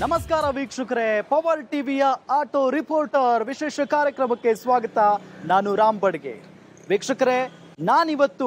ನಮಸ್ಕಾರ ವೀಕ್ಷಕರೇ ಪವರ್ ಟಿವಿಯ ಆಟೋ ರಿಪೋರ್ಟರ್ ವಿಶೇಷ ಕಾರ್ಯಕ್ರಮಕ್ಕೆ ಸ್ವಾಗತ ನಾನು ರಾಮ್ ಬಡ್ಗೆ ವೀಕ್ಷಕರೇ ನಾನಿವತ್ತು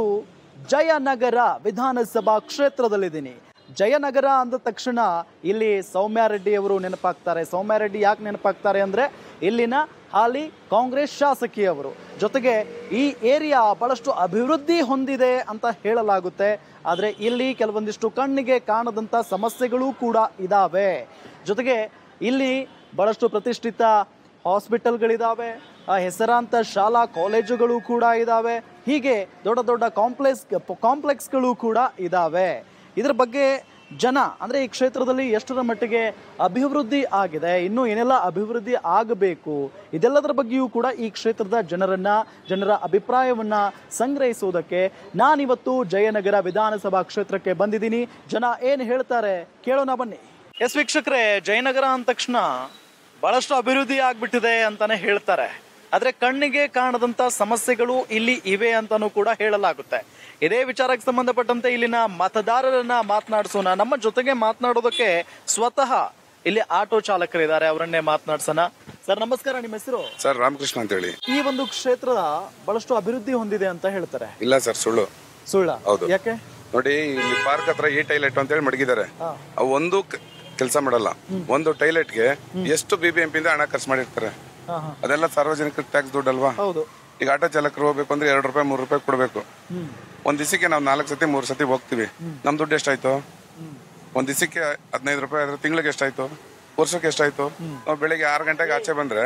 ಜಯನಗರ ವಿಧಾನಸಭಾ ಕ್ಷೇತ್ರದಲ್ಲಿದ್ದೀನಿ ಜಯನಗರ ಅಂದ ತಕ್ಷಣ ಇಲ್ಲಿ ಸೌಮ್ಯ ರೆಡ್ಡಿ ಅವರು ನೆನಪಾಗ್ತಾರೆ ಸೌಮ್ಯ ರೆಡ್ಡಿ ಯಾಕೆ ನೆನಪಾಗ್ತಾರೆ ಅಂದರೆ ಇಲ್ಲಿನ ಹಾಲಿ ಕಾಂಗ್ರೆಸ್ ಶಾಸಕಿಯವರು ಜೊತೆಗೆ ಈ ಏರಿಯಾ ಬಹಳಷ್ಟು ಅಭಿವೃದ್ಧಿ ಹೊಂದಿದೆ ಅಂತ ಹೇಳಲಾಗುತ್ತೆ ಆದರೆ ಇಲ್ಲಿ ಕೆಲವೊಂದಿಷ್ಟು ಕಣ್ಣಿಗೆ ಕಾಣದಂಥ ಸಮಸ್ಯೆಗಳೂ ಕೂಡ ಇದ್ದಾವೆ ಜೊತೆಗೆ ಇಲ್ಲಿ ಬಹಳಷ್ಟು ಪ್ರತಿಷ್ಠಿತ ಹಾಸ್ಪಿಟಲ್ಗಳಿದ್ದಾವೆ ಆ ಹೆಸರಾಂತ ಶಾಲಾ ಕಾಲೇಜುಗಳು ಕೂಡ ಇದ್ದಾವೆ ಹೀಗೆ ದೊಡ್ಡ ದೊಡ್ಡ ಕಾಂಪ್ಲೆಕ್ಸ್ ಕಾಂಪ್ಲೆಕ್ಸ್ಗಳು ಕೂಡ ಇದ್ದಾವೆ ಇದ್ರ ಬಗ್ಗೆ ಜನ ಅಂದರೆ ಈ ಕ್ಷೇತ್ರದಲ್ಲಿ ಎಷ್ಟರ ಮಟ್ಟಿಗೆ ಅಭಿವೃದ್ಧಿ ಆಗಿದೆ ಇನ್ನೂ ಏನೆಲ್ಲ ಅಭಿವೃದ್ಧಿ ಆಗಬೇಕು ಇದೆಲ್ಲದರ ಬಗ್ಗೆಯೂ ಕೂಡ ಈ ಕ್ಷೇತ್ರದ ಜನರನ್ನ ಜನರ ಅಭಿಪ್ರಾಯವನ್ನ ಸಂಗ್ರಹಿಸುವುದಕ್ಕೆ ನಾನಿವತ್ತು ಜಯನಗರ ವಿಧಾನಸಭಾ ಕ್ಷೇತ್ರಕ್ಕೆ ಬಂದಿದ್ದೀನಿ ಜನ ಏನು ಹೇಳ್ತಾರೆ ಕೇಳೋಣ ಬನ್ನಿ ಎಸ್ ವೀಕ್ಷಕರೇ ಜಯನಗರ ಅಂದ ತಕ್ಷಣ ಬಹಳಷ್ಟು ಅಭಿವೃದ್ಧಿ ಆಗ್ಬಿಟ್ಟಿದೆ ಅಂತಾನೆ ಹೇಳ್ತಾರೆ ಆದ್ರೆ ಕಣ್ಣಿಗೆ ಕಾಣದಂತ ಸಮಸ್ಯೆಗಳು ಇಲ್ಲಿ ಇವೆ ಅಂತಾನೂ ಕೂಡ ಹೇಳಲಾಗುತ್ತೆ ಇದೇ ವಿಚಾರಕ್ಕೆ ಸಂಬಂಧಪಟ್ಟಂತೆ ಇಲ್ಲಿನ ಮತದಾರರನ್ನ ಮಾತನಾಡಿಸೋಣ ನಮ್ಮ ಜೊತೆಗೆ ಮಾತನಾಡೋದಕ್ಕೆ ಸ್ವತಃ ಇಲ್ಲಿ ಆಟೋ ಚಾಲಕರಿದ್ದಾರೆ ಅವರನ್ನೇ ಮಾತನಾಡ್ಸೋಣ ಸರ್ ನಮಸ್ಕಾರ ನಿಮ್ಮ ಹೆಸರು ಸರ್ ರಾಮಕೃಷ್ಣ ಅಂತ ಹೇಳಿ ಈ ಒಂದು ಕ್ಷೇತ್ರ ಬಹಳಷ್ಟು ಅಭಿವೃದ್ಧಿ ಹೊಂದಿದೆ ಅಂತ ಹೇಳ್ತಾರೆ ಇಲ್ಲ ಸರ್ ಸುಳ್ಳು ಸುಳ್ಳ ಹೌದು. ಯಾಕೆ ನೋಡಿ ಇಲ್ಲಿ ಪಾರ್ಕ್ ಹತ್ರ ಈ ಟೈಲೆಟ್ ಅಂತ ಹೇಳಿ ಮಡಗಿದ್ದಾರೆ ಹಾ. ಅವು ಒಂದು ಕೆಲಸ ಮಾಡಲ್ಲ ಒಂದು ಟೈಲೆಟ್ಗೆ ಎಷ್ಟು ಬಿ ಬಿ ಎಂ ಇಂದ ಹಣ ಖರ್ಚು ಮಾಡಿರ್ತಾರೆ ಹಾ ಹಾ ಅದೆಲ್ಲ ಸಾರ್ವಜನಿಕರ ಟ್ಯಾಕ್ಸ್ ದುಡ್ಡಲ್ವಾ ಹೌದು ಈಗ ಆಟೋ ಚಾಲಕರು ಹೋಗ್ಬೇಕು ಅಂದ್ರೆ ಎರಡು ರೂಪಾಯಿ ಮೂರು ರೂಪಾಯಿ ಕೊಡಬೇಕು ಹ್ಮ್ ಒಂದ್ ದಿವಸಕ್ಕೆ ನಾವು ನಾಲ್ಕು ಸತಿ ಮೂರು ಸತಿ ಹೋಗ್ತೀವಿ ನಮ್ ದುಡ್ಡು ಎಷ್ಟಾಯ್ತು ಒಂದ್ ದಿವಸಕ್ಕೆ ಹದಿನೈದು ರೂಪಾಯಿ ಆದ್ರೆ ತಿಂಗಳಿಗೆ ಎಷ್ಟಾಯ್ತು ವರ್ಷಕ್ಕೆ ಎಷ್ಟಾಯ್ತು ನಾವು ಬೆಳಿಗ್ಗೆ ಆರು ಗಂಟೆಗೆ ಆಚೆ ಬಂದ್ರೆ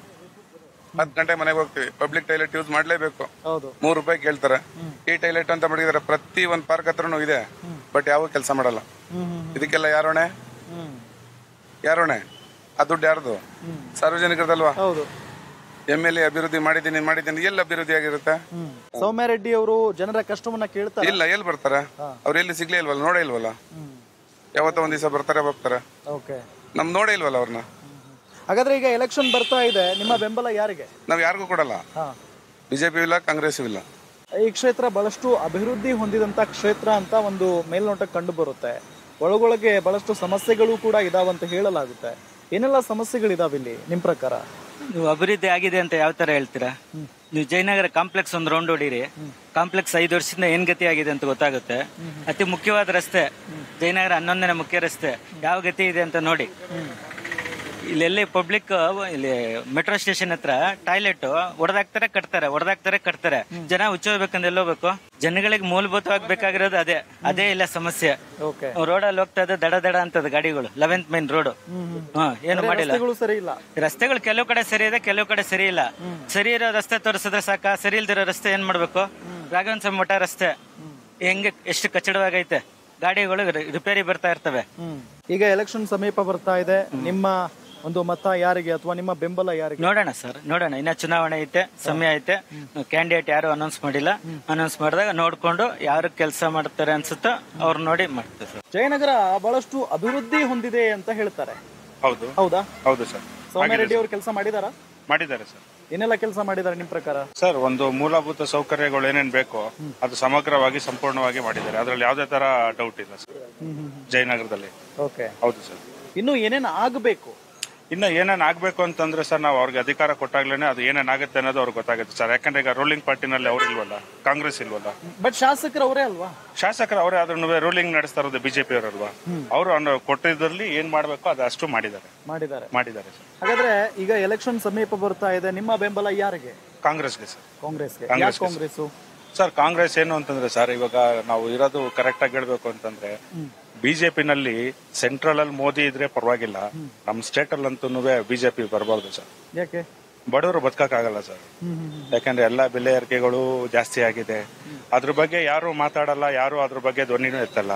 ಹತ್ತು ಗಂಟೆ ಮನೆಗೆ ಹೋಗ್ತೀವಿ ಪಬ್ಲಿಕ್ ಟೈಲೆಟ್ ಯೂಸ್ ಮಾಡ್ಲೇಬೇಕು ಹೌದು ಮೂರು ರೂಪಾಯಿ ಕೇಳ್ತಾರೆ ಈ ಟೈಲೆಟ್ ಅಂತ ಮಾಡಿದಾರೆ ಪ್ರತಿ ಒಂದ್ ಪಾರ್ಕ್ ಹತ್ರನೂ ಇದೆ ಬಟ್ ಯಾವ ಕೆಲಸ ಮಾಡಲ್ಲ ಹ್ಮ್ ಹ್ಮ್ ಇದಕ್ಕೆಲ್ಲ ಯಾರೋಣೆ ಹ್ಮ್ ಯಾರೋಣೆ ಆ ದುಡ್ಡು ಯಾರ್ದು ಸಾರ್ವಜನಿಕರದಲ್ವಾ ಹೌದು ಎಮ್ ಎಲ್ ಎ ಅಭಿವೃದ್ಧಿ ಮಾಡಿದ್ದೀನಿ ಮಾಡಿದ್ದೀನಿ ಎಲ್ಲಿ ಅಭಿವೃದ್ಧಿ ಆಗಿರುತ್ತೆ ಹ್ಮ್ ಸೌಮ್ಯ ರೆಡ್ಡಿ ಅವರು ಜನರ ಕಷ್ಟವನ್ನ ಕೇಳ್ತಾರೆ ಇಲ್ಲ ಎಲ್ಲಿ ಬರ್ತಾರೆ ಅವ್ರು ಎಲ್ಲಿ ಸಿಗ್ಲೇ ಇಲ್ವಲ್ಲ ನೋಡೇ ಇಲ್ವಲ್ಲ ಹ್ಮ್ ಯಾವತ್ತೋ ಒಂದ್ ದಿವಸ ಬರ್ತಾರೆ ಹೋಗ್ತಾರೆ ಓಕೆ ನಮ್ ನೋಡೇ ಇಲ್ವಲ್ಲ ಅವ್ರನ್ನ ಹಾಗಾದ್ರೆ ಈಗ ಎಲೆಕ್ಷನ್ ಬರ್ತಾ ಇದೆ ನಿಮ್ಮ ಬೆಂಬಲ ಯಾರಿಗೆ ನಾವ್ ಯಾರಿಗೂ ಕೊಡಲ್ಲ ಹಾ ಬಿಜೆಪಿ ಇಲ್ಲ ಕಾಂಗ್ರೆಸ್ ಇಲ್ಲ ಈ ಕ್ಷೇತ್ರ ಬಹಳಷ್ಟು ಅಭಿವೃದ್ಧಿ ಹೊಂದಿದಂತ ಕ್ಷೇತ್ರ ಅಂತ ಒಂದು ಮೇಲ್ನೋಟಕ್ಕೆ ಕಂಡು ಬರುತ್ತೆ ಒಳಗೊಳಗೆ ಬಹಳಷ್ಟು ಸಮಸ್ಯೆಗಳು ಕೂಡ ಇದಾವಂತ ಹೇಳಲಾಗುತ್ತೆ ಏನೆಲ್ಲ ಸಮಸ್ಯೆಗಳಿದಾವೆ ಇಲ್ಲಿ ನಿಮ್ ಪ್ರಕಾರ ನೀವು ಅಭಿವೃದ್ಧಿ ಆಗಿದೆ ಅಂತ ಯಾವ ತರ ಹೇಳ್ತೀರಾ ನೀವು ಜಯನಗರ ಕಾಂಪ್ಲೆಕ್ಸ್ ಒಂದು ರೌಂಡ್ ಹೊಡೀರಿ ಕಾಂಪ್ಲೆಕ್ಸ್ ಐದು ವರ್ಷದಿಂದ ಏನ್ ಗತಿ ಆಗಿದೆ ಅಂತ ಗೊತ್ತಾಗುತ್ತೆ ಅತಿ ಮುಖ್ಯವಾದ ರಸ್ತೆ ಜಯನಗರ ಹನ್ನೊಂದನೇ ಮುಖ್ಯ ರಸ್ತೆ ಯಾವ ಗತಿ ಇದೆ ಅಂತ ನೋಡಿ ಇಲ್ಲೆಲ್ಲಿ ಪಬ್ಲಿಕ್ ಇಲ್ಲಿ ಮೆಟ್ರೋ ಸ್ಟೇಷನ್ ಹತ್ರ ಟಾಯ್ಲೆಟ್ ಹೊಡೆದಾಕ್ತಾರೆ ಕಟ್ತಾರೆ ಹೊಡೆದಾಕ್ತಾರೆ ಕಟ್ತಾರೆ ಜನ ಹುಚ್ಚೋಗ್ಬೇಕಂದ್ರೆ ಎಲ್ಲೋಗ್ಬೇಕು ಜನಗಳಿಗೆ ಮೂಲಭೂತವಾಗಿ ಬೇಕಾಗಿರೋದು ಅದೇ ಅದೇ ಇಲ್ಲ ಸಮಸ್ಯೆ ಓಕೆ ರೋಡಲ್ಲಿ ಹೋಗ್ತಾ ಇದೆ ದಡ ದಡ ಅಂತದ ಗಾಡಿಗಳು ಲೆವೆಂತ್ ಮೈನ್ ರೋಡ್ ಹಾ ಏನು ಮಾಡಿಲ್ಲ ರಸ್ತೆಗಳು ಸರಿ ಇಲ್ಲ ರಸ್ತೆಗಳು ಕೆಲವು ಕಡೆ ಸರಿ ಇದೆ ಕೆಲವು ಕಡೆ ಸರಿ ಇಲ್ಲ ಸರಿ ಇರೋ ರಸ್ತೆ ತೋರಿಸಿದ್ರೆ ಸಾಕ ಸರಿ ಇಲ್ದಿರೋ ರಸ್ತೆ ಏನ್ ಮಾಡ್ಬೇಕು ರಾಘವನ್ ಸ್ವಾಮಿ ಮಠ ರಸ್ತೆ ಹೆಂಗೆ ಎಷ್ಟು ಕಚ್ಚಡವಾಗೈತೆ ಗಾಡಿಗಳು ರಿ- ರಿಪೇರಿ ಬರ್ತಾ ಇರ್ತವೆ ಹ್ಮ್ ಈಗ ಎಲೆಕ್ಷನ್ ಸಮೀಪ ಬರ್ತಾ ಇದೆ ನಿಮ್ಮ ಒಂದು ಮತ ಯಾರಿಗೆ ಅಥವಾ ನಿಮ್ಮ ಬೆಂಬಲ ಯಾರಿಗೆ ನೋಡೋಣ ಸರ್ ನೋಡೋಣ ಇನ್ನ ಚುನಾವಣೆ ಐತೆ ಸಮಯ ಐತೆ ಕ್ಯಾಂಡಿಡೇಟ್ ಯಾರು ಅನೌನ್ಸ್ ಮಾಡಿಲ್ಲ ಅನೌನ್ಸ್ ಮಾಡಿದಾಗ ನೋಡ್ಕೊಂಡು ಯಾರು ಕೆಲಸ ಮಾಡ್ತಾರೆ ಅನ್ಸುತ್ತೋ ಅವ್ರು ನೋಡಿ ಮಾಡ್ತಾರೆ ಸರ್ ಜಯನಗರ ಬಹಳಷ್ಟು ಅಭಿವೃದ್ಧಿ ಹೊಂದಿದೆ ಅಂತ ಹೇಳ್ತಾರೆ ಹೌದು ಹೌದಾ ಹೌದು ಸರ್ ಸೌಮ್ಯ ರೆಡ್ಡಿ ಅವರು ಕೆಲಸ ಮಾಡಿದಾರಾ ಮಾಡಿದ್ದಾರೆ ಸರ್ ಏನೆಲ್ಲ ಕೆಲಸ ಮಾಡಿದ್ದಾರೆ ನಿಮ್ ಪ್ರಕಾರ ಸರ್ ಒಂದು ಮೂಲಭೂತ ಸೌಕರ್ಯಗಳು ಏನೇನ್ ಬೇಕೋ ಅದು ಸಮಗ್ರವಾಗಿ ಸಂಪೂರ್ಣವಾಗಿ ಮಾಡಿದ್ದಾರೆ ಅದ್ರಲ್ಲಿ ಯಾವುದೇ ತರ ಡೌಟ್ ಇಲ್ಲ ಸರ್ ಜಯನಗರದಲ್ಲಿ ಓಕೆ ಹೌದು ಸರ್ ಇನ್ನು ಏನೇನು ಆಗಬೇಕು ಇನ್ನು ಏನೇನ್ ಆಗ್ಬೇಕು ಅಂತಂದ್ರೆ ಸರ್ ನಾವು ಅವ್ರಿಗೆ ಅಧಿಕಾರ ಕೊಟ್ಟಾಗ್ಲೇನೆ ಅದು ಏನೇನ್ ಆಗುತ್ತೆ ಅನ್ನೋದು ಅವ್ರಿಗೆ ಗೊತ್ತಾಗುತ್ತೆ ಸರ್ ಯಾಕಂದ್ರೆ ಈಗ ರೂಲಿಂಗ್ ಪಾರ್ಟಿನಲ್ಲಿ ಅವ್ರು ಇಲ್ವಲ್ಲ ಕಾಂಗ್ರೆಸ್ ಇಲ್ವಲ್ಲ ಬಟ್ ಶಾಸಕರು ಅವರೇ ಅಲ್ವಾ ಶಾಸಕರು ಅವರೇ ಆದ್ರೂ ರೂಲಿಂಗ್ ನಡೆಸ್ತಾ ಇರೋದು ಬಿಜೆಪಿ ಅವರಲ್ವಾ ಅವರು ಅನ್ನೋ ಕೊಟ್ಟಿದ್ರಲ್ಲಿ ಏನ್ ಮಾಡ್ಬೇಕು ಅದು ಅಷ್ಟು ಮಾಡಿದ್ದಾರೆ ಮಾಡಿದ್ದಾರೆ ಮಾಡಿದ್ದಾರೆ ಸರ್ ಹಾಗಾದ್ರೆ ಈಗ ಎಲೆಕ್ಷನ್ ಸಮೀಪ ಬರ್ತಾ ಇದೆ ನಿಮ್ಮ ಬೆಂಬಲ ಯಾರಿಗೆ ಕಾಂಗ್ರೆಸ್ಗೆ ಸರ್ ಕಾಂಗ್ರೆಸ್ಗೆ ಕಾಂಗ್ರೆಸ್ಗೆ ಯಾಕೆ ಕಾಂಗ್ರೆಸ್ ಸರ್ ಕಾಂಗ್ರೆಸ್ ಏನು ಅಂತಂದ್ರೆ ಸರ್ ಇವಾಗ ನಾವು ಇರೋದು ಕರೆಕ್ಟ್ ಆಗಿ ಹೇಳ್ಬೇಕು ಅಂತಂದ್ರೆ ಬಿಜೆಪಿನಲ್ಲಿ ಸೆಂಟ್ರಲ್ ಅಲ್ಲಿ ಮೋದಿ ಇದ್ರೆ ಪರವಾಗಿಲ್ಲ ನಮ್ಮ ಸ್ಟೇಟ್ ಅಲ್ಲಂತೂ ಬಿಜೆಪಿ ಬರಬಾರ್ದು ಸರ್ ಯಾಕೆ ಬಡವರು ಬದುಕಕ್ಕಾಗಲ್ಲ ಸರ್ ಯಾಕಂದ್ರೆ ಎಲ್ಲಾ ಬೆಲೆ ಏರಿಕೆಗಳು ಜಾಸ್ತಿ ಆಗಿದೆ ಅದ್ರ ಬಗ್ಗೆ ಯಾರು ಮಾತಾಡಲ್ಲ ಯಾರು ಅದ್ರ ಬಗ್ಗೆ ಧ್ವನಿನೂ ಎತ್ತಲ್ಲ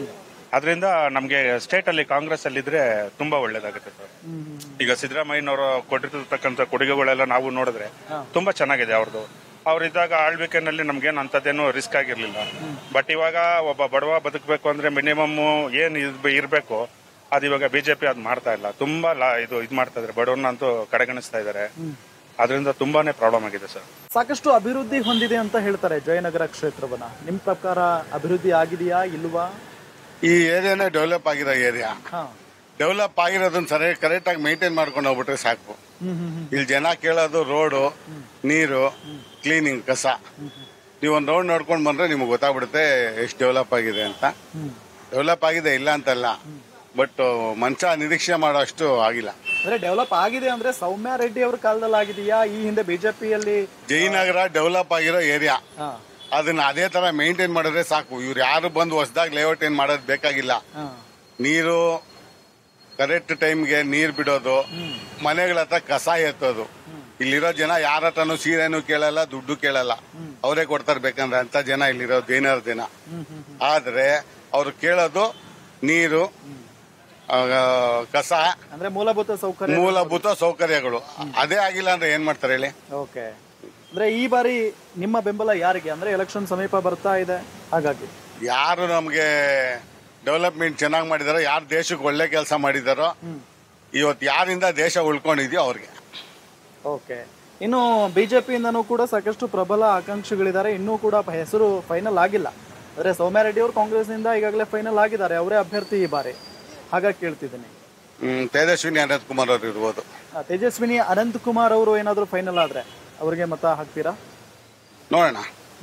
ಅದರಿಂದ ನಮ್ಗೆ ಸ್ಟೇಟ್ ಅಲ್ಲಿ ಕಾಂಗ್ರೆಸ್ ಅಲ್ಲಿ ಇದ್ರೆ ತುಂಬಾ ಒಳ್ಳೇದಾಗುತ್ತೆ ಸರ್ ಈಗ ಸಿದ್ದರಾಮಯ್ಯನವರು ಕೊಟ್ಟಿರ್ತಕ್ಕಂಥ ಕೊಡುಗೆಗಳೆಲ್ಲ ನಾವು ನೋಡಿದ್ರೆ ತುಂಬಾ ಚೆನ್ನಾಗಿದೆ ಅವ್ರದ್ದು ಅವ್ರಿದ್ದಾಗ ಆಳ್ವಿಕೆನಲ್ಲಿ ನಮ್ಗೇನು ಅಂತದೇನು ರಿಸ್ಕ್ ಆಗಿರ್ಲಿಲ್ಲ ಬಟ್ ಇವಾಗ ಒಬ್ಬ ಬಡವ ಬದುಕಬೇಕು ಅಂದ್ರೆ ಮಿನಿಮಮ್ ಏನ್ ಇದ್- ಇರ್ಬೇಕು ಅದು ಇವಾಗ ಬಿಜೆಪಿ ಅದ್ ಮಾಡ್ತಾ ಇಲ್ಲ ತುಂಬಾ ಲಾ- ಇದು ಇದ್ ಮಾಡ್ತಾ ಇದಾರೆ ಬಡವನ್ನಂತೂ ಕಡೆಗಣಿಸ್ತಾ ಇದಾರೆ ಅದರಿಂದ ತುಂಬಾನೇ ಪ್ರಾಬ್ಲಮ್ ಆಗಿದೆ ಸರ್ ಸಾಕಷ್ಟು ಅಭಿವೃದ್ಧಿ ಹೊಂದಿದೆ ಅಂತ ಹೇಳ್ತಾರೆ ಜಯನಗರ ಕ್ಷೇತ್ರವನ್ನ ನಿಮ್ ಪ್ರಕಾರ ಅಭಿವೃದ್ಧಿ ಆಗಿದೆಯಾ ಇಲ್ವಾ ಈ ಏರಿಯಾನೇ ಡೆವಲಪ್ ಆಗಿರೋ ಏರಿಯಾ ಹಾ ಡೆವಲಪ್ ಆಗಿರೋದನ್ನ ಸರಿ ಕರೆಕ್ಟಾಗಿ ಮೇಂಟೈನ್ ಮಾಡ್ಕೊಂಡು ಹೋಗ್ಬಿಟ್ರೆ ಸಾಕು ಇಲ್ಲಿ ಜನ ಕೇಳೋದು ರೋಡು ನೀರು ಕ್ಲೀನಿಂಗ್ ಕಸ ನೀವು ಒಂದು ರೋಡ್ ನೋಡ್ಕೊಂಡು ಬಂದ್ರೆ ನಿಮ್ಗೆ ಗೊತ್ತಾಗ್ಬಿಡುತ್ತೆ ಎಷ್ಟು ಡೆವಲಪ್ ಆಗಿದೆ ಅಂತ ಡೆವಲಪ್ ಆಗಿದೆ ಇಲ್ಲ ಅಂತಲ್ಲ ಬಟ್ ಮನುಷ್ಯ ನಿರೀಕ್ಷೆ ಮಾಡೋ ಅಷ್ಟು ಆಗಿಲ್ಲ ಅಂದ್ರೆ ಡೆವಲಪ್ ಆಗಿದೆ ಅಂದ್ರೆ ಸೌಮ್ಯ ರೆಡ್ಡಿ ಅವ್ರ ಕಾಲದಲ್ಲಿ ಆಗಿದೆಯಾ ಈ ಹಿಂದೆ ಬಿಜೆಪಿಯಲ್ಲಿ ಜಯನಗರ ಡೆವಲಪ್ ಆಗಿರೋ ಏರಿಯಾ ಹಾ ಅದನ್ನ ಅದೇ ತರ ಮೇಂಟೈನ್ ಮಾಡಿದ್ರೆ ಸಾಕು ಇವ್ರು ಯಾರು ಬಂದು ಹೊಸದಾಗಿ ಲೇಔಟ್ ಏನ್ ಮಾಡೋದು ಬೇಕಾಗಿಲ್ಲ ಹಾ ನೀರು ಕರೆಕ್ಟ್ ಟೈಮ್ಗೆ ನೀರ್ ಬಿಡೋದು ಮನೆಗಳ ಹತ್ರ ಕಸ ಎತ್ತೋದು ಇಲ್ಲಿರೋ ಜನ ಯಾರ ಹತ್ರನೂ ಸೀರೆನೂ ಕೇಳಲ್ಲ ದುಡ್ಡು ಕೇಳಲ್ಲ ಅವರೇ ಕೊಡ್ತಾರೆ ಬೇಕಂದ್ರೆ ಅಂತ ಜನ ಇಲ್ಲಿರೋ ದೇನರ ಜನ ಆದ್ರೆ ಅವ್ರು ಕೇಳೋದು ನೀರು ಆ, ಕಸ ಅಂದ್ರೆ ಮೂಲಭೂತ ಸೌಕರ್ಯ ಮೂಲಭೂತ ಸೌಕರ್ಯಗಳು ಅದೇ ಆಗಿಲ್ಲ ಅಂದ್ರೆ ಏನ್ ಮಾಡ್ತಾರೆ ಹೇಳಿ ಓಕೆ ಅಂದ್ರೆ ಈ ಬಾರಿ ನಿಮ್ಮ ಬೆಂಬಲ ಯಾರಿಗೆ ಅಂದ್ರೆ ಎಲೆಕ್ಷನ್ ಸಮೀಪ ಬರ್ತಾ ಇದೆ ಹಾಗಾಗಿ ಯಾರು ನಮ್ಗೆ ಡೆವಲಪ್ಮೆಂಟ್ ಚೆನ್ನಾಗಿ ಮಾಡಿದಾರೋ ಯಾರು ದೇಶಕ್ಕೆ ಒಳ್ಳೆ ಕೆಲಸ ಮಾಡಿದಾರೋ ಇವತ್ತು ಯಾರಿಂದ ದೇಶ ಉಳ್ಕೊಂಡಿದ್ಯೋ ಅವ್ರಿಗೆ ಓಕೆ ಇನ್ನು ಬಿಜೆಪಿಯಿಂದನೂ ಕೂಡ ಸಾಕಷ್ಟು ಪ್ರಬಲ ಆಕಾಂಕ್ಷಿಗಳಿದ್ದಾರೆ ಇನ್ನೂ ಕೂಡ ಹೆಸರು ಫೈನಲ್ ಆಗಿಲ್ಲ ಅಂದ್ರೆ ಸೌಮ್ಯ ರೆಡ್ಡಿ ಅವರು ಕಾಂಗ್ರೆಸ್ನಿಂದ ಈಗಾಗಲೇ ಫೈನಲ್ ಆಗಿದ್ದಾರೆ ಅವರೇ ಅಭ್ಯರ್ಥಿ ಈ ಬಾರಿ ಹಾಗಾಗಿ ಕೇಳ್ತಿದ್ದೀನಿ ಹ್ಮ್, ತೇಜಸ್ವಿನಿ ಅನಂತ್ ಕುಮಾರ್ ಅವ್ರು ಇರ್ಬೋದು ಆ, ತೇಜಸ್ವಿನಿ ಅನಂತ್ ಕುಮಾರ್ ಅವರು ಏನಾದರೂ ಫೈನಲ್ ಆದ್ರೆ ಅವರಿಗೆ ಮತ ಹಾಕ್ತೀರಾ ನೋಡೋಣ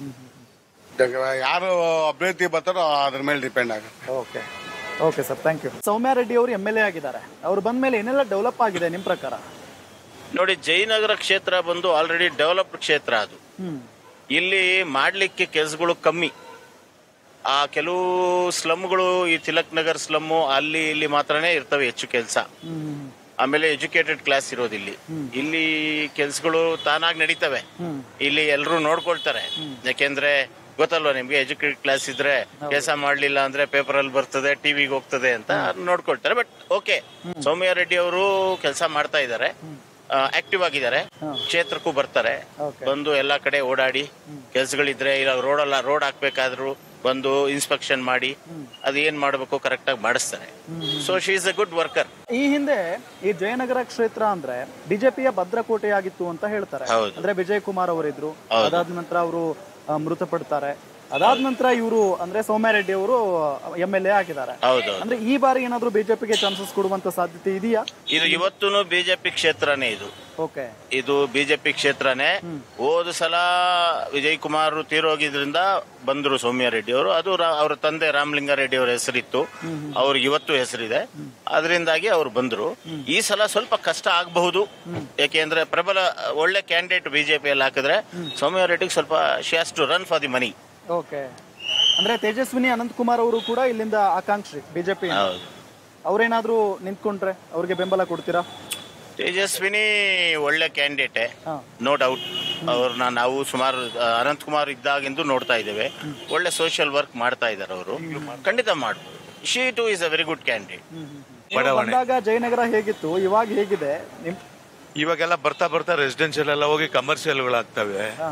ಯಾರು ಅಭ್ಯರ್ಥಿ ಬರ್ತಾರೋ ಅದ್ರ ಮೇಲೆ ಡಿಪೆಂಡ್ ಆಗುತ್ತೆ okay okay sir thank you Soumya Reddy ಅವರು ಎಮ್ ಎಲ್ ಎ ಆಗಿದ್ದಾರೆ ಅವ್ರು ಬಂದ ಮೇಲೆ ಏನೆಲ್ಲ ಡೆವಲಪ್ ಆಗಿದೆ ನಿಮ್ಮ ಪ್ರಕಾರ ನೋಡಿ ಜಯನಗರ ಕ್ಷೇತ್ರ ಬಂದು ಆಲ್ರೆಡಿ ಡೆವಲಪ್ಡ್ ಕ್ಷೇತ್ರ ಅದು ಹ್ಮ್ ಇಲ್ಲಿ ಮಾಡ್ಲಿಕ್ಕೆ ಕೆಲಸಗಳು ಕಮ್ಮಿ ಆ ಕೆಲವು ಸ್ಲಮ್ಗಳು ಈ ತಿಲಕ್ ನಗರ್ ಸ್ಲಮ್ಮು ಅಲ್ಲಿ ಇಲ್ಲಿ ಮಾತ್ರನೇ ಇರ್ತವೆ ಹೆಚ್ಚು ಕೆಲಸ ಹ್ಮ್ ಆಮೇಲೆ ಎಜುಕೇಟೆಡ್ ಕ್ಲಾಸ್ ಇರೋದು ಇಲ್ಲಿ ಇಲ್ಲಿ ಕೆಲ್ಸಗಳು ತಾನಾಗಿ ನಡೀತವೆ ಇಲ್ಲಿ ಎಲ್ಲರೂ ನೋಡ್ಕೊಳ್ತಾರೆ ಯಾಕೆಂದ್ರೆ ಗೊತ್ತಲ್ವಾ ನಿಮ್ಗೆ ಎಜುಕೇಟೆಡ್ ಕ್ಲಾಸ್ ಇದ್ರೆ ಕೆಲಸ ಮಾಡ್ಲಿಲ್ಲ ಅಂದ್ರೆ ಪೇಪರ್ ಅಲ್ಲಿ ಬರ್ತದೆ ಟಿವಿಗೆ ಹೋಗ್ತದೆ ಅಂತ ಅದ್ನ ನೋಡ್ಕೊಳ್ತಾರೆ ಬಟ್ ಓಕೆ ಸೌಮ್ಯ ರೆಡ್ಡಿ ಅವರು ಕೆಲಸ ಮಾಡ್ತಾ ಇದ್ದಾರೆ ಆಕ್ಟಿವ್ ಆಗಿದ್ದಾರೆ ಕ್ಷೇತ್ರಕ್ಕೂ ಬರ್ತಾರೆ Okay. ಬಂದು ಎಲ್ಲಾ ಕಡೆ ಓಡಾಡಿ ಕೆಲ್ಸಗಳಿದ್ರೆ ಇಲ್ಲ ರೋಡ್ ಅಲ್ಲ ರೋಡ್ ಹಾಕ್ಬೇಕಾದ್ರು ಬಂದು ಇನ್ಸ್ಪೆಕ್ಷನ್ ಮಾಡಿ ಅದು ಏನ್ ಮಾಡಬೇಕು ಕರೆಕ್ಟ್ ಆಗಿ ಮಾಡಿಸ್ತಾರೆ so she is a good worker ಈ ಹಿಂದೆ ಈ ಜಯನಗರ ಕ್ಷೇತ್ರ ಅಂದ್ರೆ ಬಿಜೆಪಿಯ ಭದ್ರಕೋಟೆಯಾಗಿತ್ತು ಅಂತ ಹೇಳ್ತಾರೆ ಹೌದು. ಅಂದ್ರೆ ವಿಜಯ್ ಕುಮಾರ್ ಅವರಿದ್ರು ಅದಾದ ನಂತರ ಅವರು ಮೃತಪಡ್ತಾರೆ ಅದಾದ ನಂತರ ಇವರು ಅಂದ್ರೆ ಸೌಮ್ಯ ರೆಡ್ಡಿ ಅವರು ಎಂ ಎಲ್ ಎ ಆಗಿದ್ದಾರೆ ಹೌದು ಅಂದ್ರೆ ಈ ಬಾರಿ ಏನಾದ್ರು ಬಿಜೆಪಿಗೆ ಚಾನ್ಸಸ್ ಕೊಡುವಂತ ಸಾಧ್ಯತೆ ಇದೆಯಾ ಇದು ಇವತ್ತೂ ಬಿಜೆಪಿ ಕ್ಷೇತ್ರನೇ ಇದು ಓಕೆ ಇದು ಬಿಜೆಪಿ ಕ್ಷೇತ್ರನೇ ಹೋದ ಸಲ ವಿಜಯ್ ಕುಮಾರ್ ತೀರೋಗಿದ್ರಿಂದ ಬಂದ್ರು ಸೌಮ್ಯ ರೆಡ್ಡಿ ಅವರು ಅದು ರಾ- ಅವರ ತಂದೆ ರಾಮಲಿಂಗಾರೆಡ್ಡಿ ಅವರ ಹೆಸರಿತ್ತು ಅವ್ರಿಗೆ ಇವತ್ತು ಹೆಸರಿದೆ ಅದರಿಂದಾಗಿ ಅವ್ರು ಬಂದ್ರು ಈ ಸಲ ಸ್ವಲ್ಪ ಕಷ್ಟ ಆಗಬಹುದು ಯಾಕೆಂದ್ರೆ ಪ್ರಬಲ ಒಳ್ಳೆ ಕ್ಯಾಂಡಿಡೇಟ್ ಬಿಜೆಪಿಯಲ್ಲಿ ಹಾಕಿದ್ರೆ ಸೌಮ್ಯ ರೆಡ್ಡಿಗೆ ಸ್ವಲ್ಪ she has to run for the money okay ಅಂದ್ರೆ ತೇಜಸ್ವಿನಿ ಅನಂತ್ ಕುಮಾರ್ ಅವರು ಕೂಡ ಇಲ್ಲಿಂದ ಆಕಾಂಕ್ಷಿ ಬಿಜೆಪಿ ಹೌದು ಅವ್ರೇನಾದ್ರೂ ನಿಂತ್ಕೊಂಡ್ರೆ ಅವ್ರಿಗೆ ಬೆಂಬಲ ಕೊಡ್ತೀರಾ ತೇಜಸ್ವಿನಿ ಒಳ್ಳೆ ಕ್ಯಾಂಡಿಡೇಟೇ ಹಾ. ನೋ ಡೌಟ್ ಅವ್ರನ್ನ ನಾವು ಸುಮಾರು ಆ, ಅನಂತ್ ಕುಮಾರ್ ಇದ್ದಾಗಿಂದು ನೋಡ್ತಾ ಇದ್ದೇವೆ ಒಳ್ಳೆ ಸೋಷಿಯಲ್ ವರ್ಕ್ ಮಾಡ್ತಾ ಇದ್ದಾರೆ ಅವರು ಖಂಡಿತ ಮಾಡ್ಬೋದು she to is a very good candidate ನೀವು ಬಂದಾಗ ಜಯನಗರ ಹೇಗಿತ್ತು ಇವಾಗ ಹೇಗಿದೆ ನಿಮ್ ಇವಾಗೆಲ್ಲ ಬರ್ತಾ ಬರ್ತಾ ರೆಸಿಡೆನ್ಷಿಯಲ್ ಎಲ್ಲ ಹೋಗಿ ಕಮರ್ಷಿಯಲ್ಗಳಾಗ್ತವೆ ಹಾ.